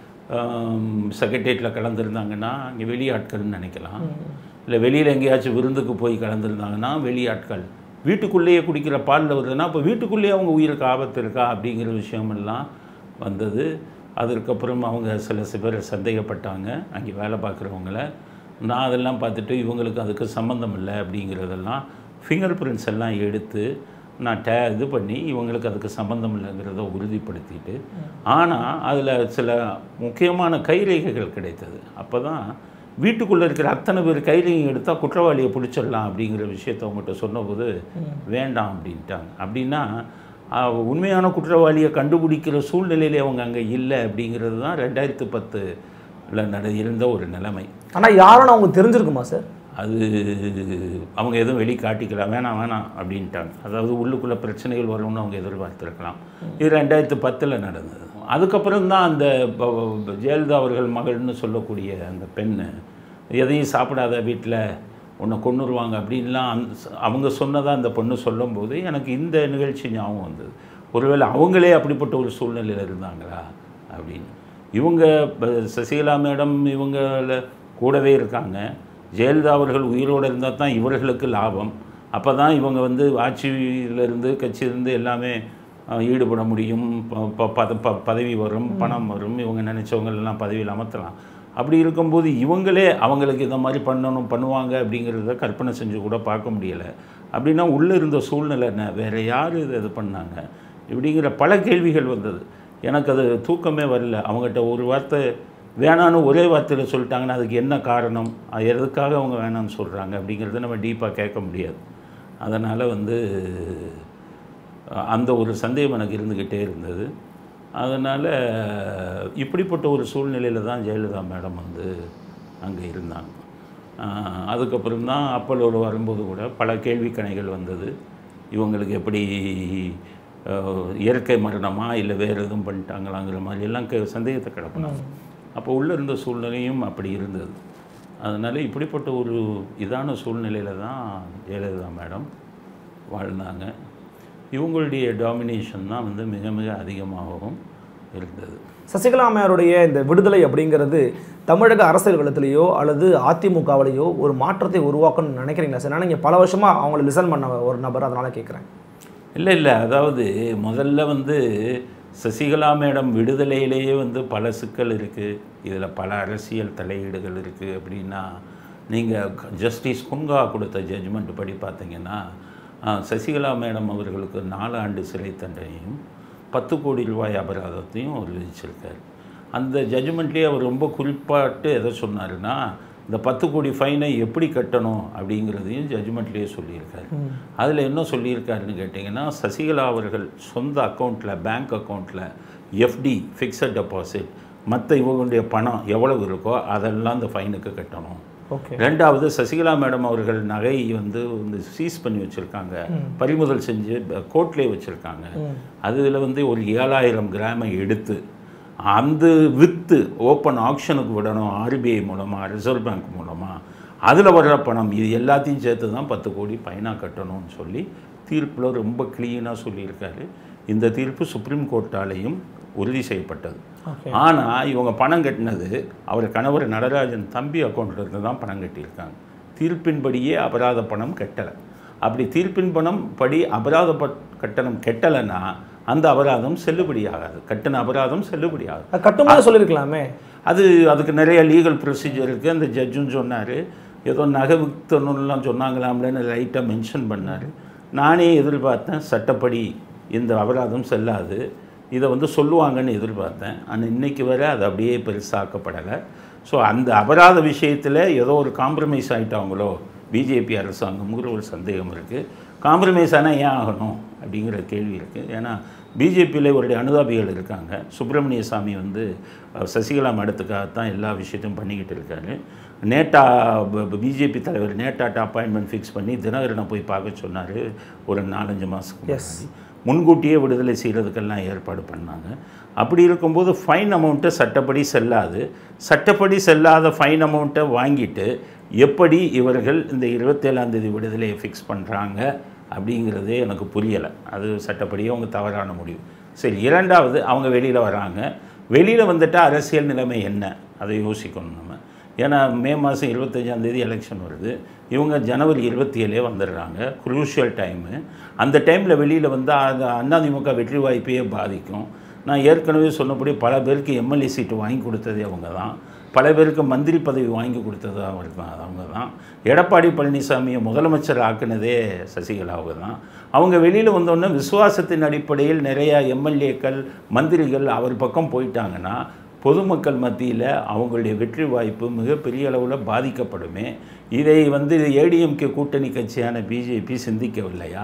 Speaker 1: செக்ரட்டேரியட்டில் கலந்துருந்தாங்கன்னா இங்கே வெளியாட்கள்னு நினைக்கலாம் இல்லை வெளியில் எங்கேயாச்சும் விருந்துக்கு போய் கலந்துருந்தாங்கன்னா வெளியாட்கள் வீட்டுக்குள்ளேயே குடிக்கிற பாலில் வருதுன்னா அப்போ வீட்டுக்குள்ளேயே அவங்க உயிருக்கு ஆபத்து இருக்கா அப்படிங்கிற விஷயமெல்லாம் வந்தது அதற்கப்புறம் அவங்க சில சில பேர் சந்தேகப்பட்டாங்க அங்கே வேலை பார்க்குறவங்கள நான் அதெல்லாம் பார்த்துட்டு இவங்களுக்கு அதுக்கு சம்மந்தம் இல்லை அப்படிங்கிறதெல்லாம் ஃபிங்கர் பிரிண்ட்ஸ் எல்லாம் எடுத்து நான் டே இது பண்ணி இவங்களுக்கு அதுக்கு சம்மந்தம் இல்லைங்கிறத உறுதிப்படுத்திட்டு ஆனால் அதில் சில முக்கியமான கைரேகைகள் கிடைத்தது அப்போ தான் வீட்டுக்குள்ளே இருக்கிற அத்தனை பேர் கைரேகை எடுத்தால் குற்றவாளியை பிடிச்சிடலாம் அப்படிங்கிற விஷயத்த அவங்ககிட்ட சொன்னபோது வேண்டாம் அப்படின்ட்டாங்க அப்படின்னா ஆஹ், உண்மையான குற்றவாளியை கண்டுபிடிக்கிற சூழ்நிலையிலே அவங்க அங்கே இல்லை அப்படிங்கிறது தான் ரெண்டாயிரத்து பத்தில் நட இருந்த ஒரு நிலைமை
Speaker 2: ஆனா யாருன்னு அவங்க தெரிஞ்சிருக்குமா சார்
Speaker 1: அது அவங்க எதுவும் வெளி காட்டிக்கலாம் வேணாம் வேணாம் அப்படின்ட்டாங்க அதாவது உள்ளுக்குள்ளே பிரச்சனைகள் வரும்னு அவங்க எதிர்பார்த்துருக்கலாம் இது ரெண்டாயிரத்து பத்தில் நடந்தது அதுக்கப்புறம் தான் அந்த ப- ப- ஜெயலலிதா அவர்கள் மகள்னு சொல்லக்கூடிய அந்த பெண்ணு எதையும் சாப்பிடாத வீட்டில் உன்னை கொன்னுருவாங்க அப்படின்லாம் அந்த அவங்க சொன்னதாக அந்த பொண்ணு சொல்லும்போது எனக்கு இந்த நிகழ்ச்சி ஞாபகம் வந்தது ஒருவேளை அவங்களே அப்படிப்பட்ட ஒரு சூழ்நிலையில் இருந்தாங்களா அப்படின்னு இவங்க இப்ப சசிகலா மேடம் இவங்கள கூடவே இருக்காங்க ஜெயலலிதா அவர்கள் உயிரோடு இருந்தால் தான் இவர்களுக்கு லாபம் அப்போ தான் இவங்க வந்து ஆட்சியிலிருந்து கட்சியிலிருந்து எல்லாமே அஹ், ஈடுபட முடியும் ப- ப- பத- ப- பதவி வரும் பணம் வரும் இவங்க நினச்சவங்க எல்லாம் பதவியில் அமர்த்தலாம் அப்படி இருக்கும்போது இவங்களே அவங்களுக்கு இந்த மாதிரி பண்ணணும் பண்ணுவாங்க அப்படிங்கிறத கற்பனை செஞ்சு கூட பார்க்க முடியலை அப்படின்னா உள்ளே இருந்த சூழ்நிலை என்ன வேறு யார் இது இது பண்ணாங்க இப்படிங்கிற பல கேள்விகள் வந்தது எனக்கு அது தூக்கமே வரல அவங்ககிட்ட ஒரு வார்த்தை வேணான்னு ஒரே வார்த்தையில் சொல்லிட்டாங்கன்னா அதுக்கு என்ன காரணம் அது எதுக்காக அவங்க வேணான்னு சொல்கிறாங்க அப்படிங்கிறத நம்ம டீப்பாக கேட்க முடியாது அதனால் வந்து அஹ், அந்த ஒரு சந்தேகம் எனக்கு இருந்துக்கிட்டே இருந்தது அதனால் இப்படிப்பட்ட ஒரு சூழ்நிலையில் தான் ஜெயலலிதா மேடம் வந்து அங்கே இருந்தாங்க அஹ், அதுக்கப்புறம் தான் அப்பலோடு வரும்போது கூட பல கேள்விக்கணைகள் வந்தது இவங்களுக்கு எப்படி அஹ், இயற்கை மரணமா இல்லை வேறு எதுவும் பண்ணிட்டாங்களாங்கிற மாதிரி எல்லாம் கே சந்தேகத்தை கிளப்பினாங்க அப்போ உள்ளே இருந்த சூழ்நிலையும் அப்படி இருந்தது அதனால் இப்படிப்பட்ட ஒரு இதான சூழ்நிலையில் தான் ஜெயலலிதா மேடம் வாழ்ந்தாங்க இவங்களுடைய டாமினேஷன் தான் வந்து மிக மிக அதிகமாகவும் இருந்தது
Speaker 2: சசிகலா அம்மையாருடைய இந்த விடுதலை அப்படிங்கிறது தமிழக அரசியல் களத்திலேயோ அல்லது அதிமுகவிலேயோ ஒரு மாற்றத்தை உருவாக்கணும்னு நினைக்கிறீங்களா சார் நான் நீங்கள் பல வருஷமாக அவங்கள லிசன் பண்ண ஒரு நபர் அதனால கேட்குறேன்
Speaker 1: இல்லை இல்லை அதாவது முதல்ல வந்து சசிகலா மேடம் விடுதலையிலேயே வந்து பல சிக்கல் இருக்குது இதில் பல அரசியல் தலையீடுகள் இருக்குது அப்படின்னா நீங்கள் ஜஸ்டிஸ் குன்கா கொடுத்த ஜட்ஜ்மெண்ட் படி பார்த்தீங்கன்னா ஆ, சசிகலா மேடம் அவர்களுக்கு நாலு ஆண்டு சிறை தண்டனையும் பத்து கோடி ரூபாய் அபராதத்தையும் அவர் விதிச்சிருக்காரு அந்த ஜட்ஜ்மெண்ட்லேயே அவர் ரொம்ப குறிப்பாட்டு எதை சொன்னாருன்னா இந்த பத்து கோடி ஃபைனை எப்படி கட்டணும் அப்படிங்கிறதையும் ஜட்ஜ்மெண்ட்லேயே சொல்லியிருக்காரு அதில் என்ன சொல்லியிருக்காருன்னு கேட்டிங்கன்னா சசிகலா அவர்கள் சொந்த அக்கௌண்ட்டில் பேங்க் அக்கௌண்ட்டில் எஃப்டி ஃபிக்ஸட் டெபாசிட் மற்ற இவங்களுடைய பணம் எவ்வளவு இருக்கோ அதெல்லாம் இந்த ஃபைனுக்கு கட்டணும்
Speaker 2: ஓகே
Speaker 1: ரெண்டாவது சசிகலா மேடம் அவர்கள் நகை வந்து வந்து சீஸ் பண்ணி வச்சுருக்காங்க பறிமுதல் செஞ்சு கோர்ட்லேயே வச்சுருக்காங்க அதில் வந்து ஒரு ஏழாயிரம் கிராமை எடுத்து அந்த வித்து ஓப்பன் ஆக்ஷனுக்கு விடணும் ஆர்பிஐ மூலமாக ரிசர்வ் பேங்க் மூலமாக அதில் வர்ற பணம் இது எல்லாத்தையும் சேர்த்து தான் பத்து கோடி பைனாக கட்டணும்னு சொல்லி தீர்ப்பில் ரொம்ப க்ளீனாக சொல்லியிருக்காரு இந்த தீர்ப்பு சுப்ரீம் கோர்ட்டாலேயும் உறுதி செய்யப்பட்டது
Speaker 2: ஓகே
Speaker 1: ஆனால் இவங்க பணம் கட்டினது அவர் கணவர் நடராஜன் தம்பி அக்கௌண்ட்ல இருந்து தான் பணம் கட்டியிருக்காங்க தீர்ப்பின்படியே அபராத பணம் கட்டலை அப்படி தீர்ப்பின் பணம் படி அபராத பட்- கட்டணம் கெட்டலைன்னா அந்த அபராதம் செல்லுபடியாகாது கட்டின அபராதம் செல்லுபடியாகாது
Speaker 2: அது கட்டும்போது சொல்லியிருக்கலாமே
Speaker 1: அது அதுக்கு நிறைய லீகல் ப்ரொசீஜர் இருக்குது அந்த ஜட்ஜும் சொன்னார் ஏதோ நகை வித்தணும்லாம் சொன்னாங்களாம்லன்னு லைட்டாக மென்ஷன் பண்ணார் நானே எதிர்பார்த்தேன் சட்டப்படி இந்த அபராதம் செல்லாது இதை வந்து சொல்லுவாங்கன்னு எதிர்பார்த்தேன் ஆனால் இன்னைக்கு வரை அது அப்படியே பெருசாக்கப்படலை ஸோ அந்த அபராத விஷயத்தில் ஏதோ ஒரு காம்ப்ரமைஸ் ஆகிட்டாங்களோ பிஜேபி அரசாங்கம்ங்கிற ஒரு சந்தேகம் இருக்குது காம்ப்ரமைஸ் ஆனால் ஏன் ஆகணும் அப்படிங்கிற கேள்வி இருக்குது ஏன்னா பிஜேபியில் இவருடைய அனுதாபிகள் இருக்காங்க சுப்பிரமணிய சாமி வந்து அஹ், சசிகலா மடத்துக்காகத்தான் எல்லா விஷயத்தையும் பண்ணிக்கிட்டு இருக்காரு நேட்டா பிஜேபி தலைவர் நேட்டாட்ட அப்பாயின்மெண்ட் ஃபிக்ஸ் பண்ணி தினகரனை போய் பார்க்க சொன்னார் ஒரு நாலஞ்சு மாதத்துக்கு
Speaker 2: Yes.
Speaker 1: முன்னாடி முன்கூட்டியே விடுதலை செய்கிறதுக்கெல்லாம் ஏற்பாடு பண்ணாங்க அப்படி இருக்கும்போது ஃபைன் அமௌண்ட்டை சட்டப்படி செல்லாது சட்டப்படி செல்லாத ஃபைன் அமௌண்ட்டை வாங்கிட்டு எப்படி இவர்கள் இந்த இருபத்தேழாம் தேதி விடுதலையை ஃபிக்ஸ் பண்ணுறாங்க அப்படிங்கிறதே எனக்கு புரியலை அது சட்டப்படி அவங்க தவறான முடிவு சரி இரண்டாவது அவங்க வெளியில் வராங்க வெளியில் வந்துட்டா அரசியல் நிலைமை என்ன அதை யோசிக்கணும் நம்ம ஏன்னா மே மாதம் இருபத்தஞ்சாம் தேதி எலெக்ஷன் வருது இவங்க ஜனவரி இருபத்தி ஏழே வந்துடுறாங்க குரூஷியல் டைமு அந்த டைமில் வெளியில் வந்தால் அது அதிமுக வெற்றி வாய்ப்பையே பாதிக்கும் நான் ஏற்கனவே சொன்னபடி பல பேருக்கு எம்எல்ஏ சீட்டு வாங்கி கொடுத்ததே அவங்க தான் பல பேருக்கு மந்திரி பதவி வாங்கி கொடுத்தது அவர் தான் அவங்க தான் எடப்பாடி பழனிசாமியை முதலமைச்சர் ஆக்குனதே சசிகலா அவங்க தான் அவங்க வெளியில் வந்தோடனே விசுவாசத்தின் அடிப்படையில் நிறையா எம்எல்ஏக்கள் மந்திரிகள் அவர் பக்கம் போயிட்டாங்கன்னா பொதுமக்கள் மத்தியில் அவங்களுடைய வெற்றி வாய்ப்பு மிகப்பெரிய அளவில் பாதிக்கப்படுமே இதை வந்து ஏடிஎம்கே கூட்டணி கட்சியான பிஜேபி சிந்திக்கவில்லையா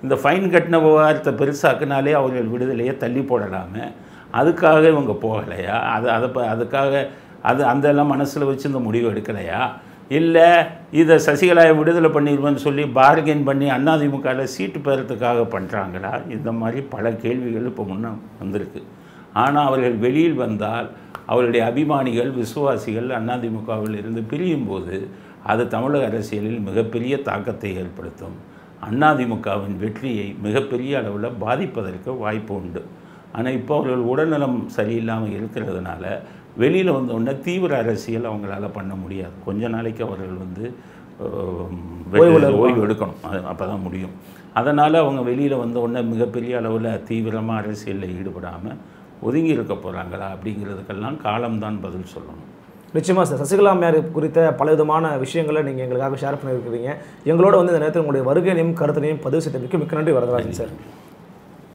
Speaker 1: இந்த ஃபைன் கட்டின விவகாரத்தை பெருசாக்குனாலே அவர்கள் விடுதலையை தள்ளி போடலாமே அதுக்காக இவங்க போகலையா அது அதை ப- அதுக்காக அது அந்த எல்லாம் மனசில் வச்சு இந்த முடிவு எடுக்கலையா இல்லை இதை சசிகலாயை விடுதலை பண்ணிடுவேன்னு சொல்லி பார்கெயின் பண்ணி அதிமுகவில் சீட்டு பெறத்துக்காக பண்ணுறாங்களா இந்த மாதிரி பல கேள்விகள் இப்போ முன்ன வந்திருக்கு ஆனால் அவர்கள் வெளியில் வந்தால் அவருடைய அபிமானிகள் விசுவாசிகள் அதிமுகவில் இருந்து பிரியும் போது அது தமிழக அரசியலில் மிகப்பெரிய தாக்கத்தை ஏற்படுத்தும் அதிமுகவின் வெற்றியை மிகப்பெரிய அளவில் பாதிப்பதற்கு வாய்ப்பு உண்டு ஆனால் இப்போ அவர்கள் உடல்நலம் சரியில்லாமல் இருக்கிறதுனால வெளியில் வந்த உடனே தீவிர அரசியல் அவங்களால பண்ண முடியாது கொஞ்ச நாளைக்கு அவர்கள் வந்து அஹ்,
Speaker 2: ஓய்வுல
Speaker 1: ஓய்வு எடுக்கணும் அது அப்போ தான் முடியும் அதனால் அவங்க வெளியில் வந்த உடனே மிகப்பெரிய அளவில் தீவிரமாக அரசியலில் ஈடுபடாமல் ஒதுங்கி இருக்க போகிறாங்களா அப்படிங்கிறதுக்கெல்லாம் காலம்தான் பதில் சொல்லணும்
Speaker 2: நிச்சயமாக சார் சசிகலா அம்மையார் குறித்த பல விதமான விஷயங்களை நீங்கள் எங்களுக்காக ஷேர் பண்ணியிருக்கிறீங்க எங்களோட வந்து இந்த நேரத்தில் உங்களுடைய வருகையினையும் கருத்தினையும் பதிவு செய்தமைக்கு மிக்க நன்றி வரதராஜன் சார்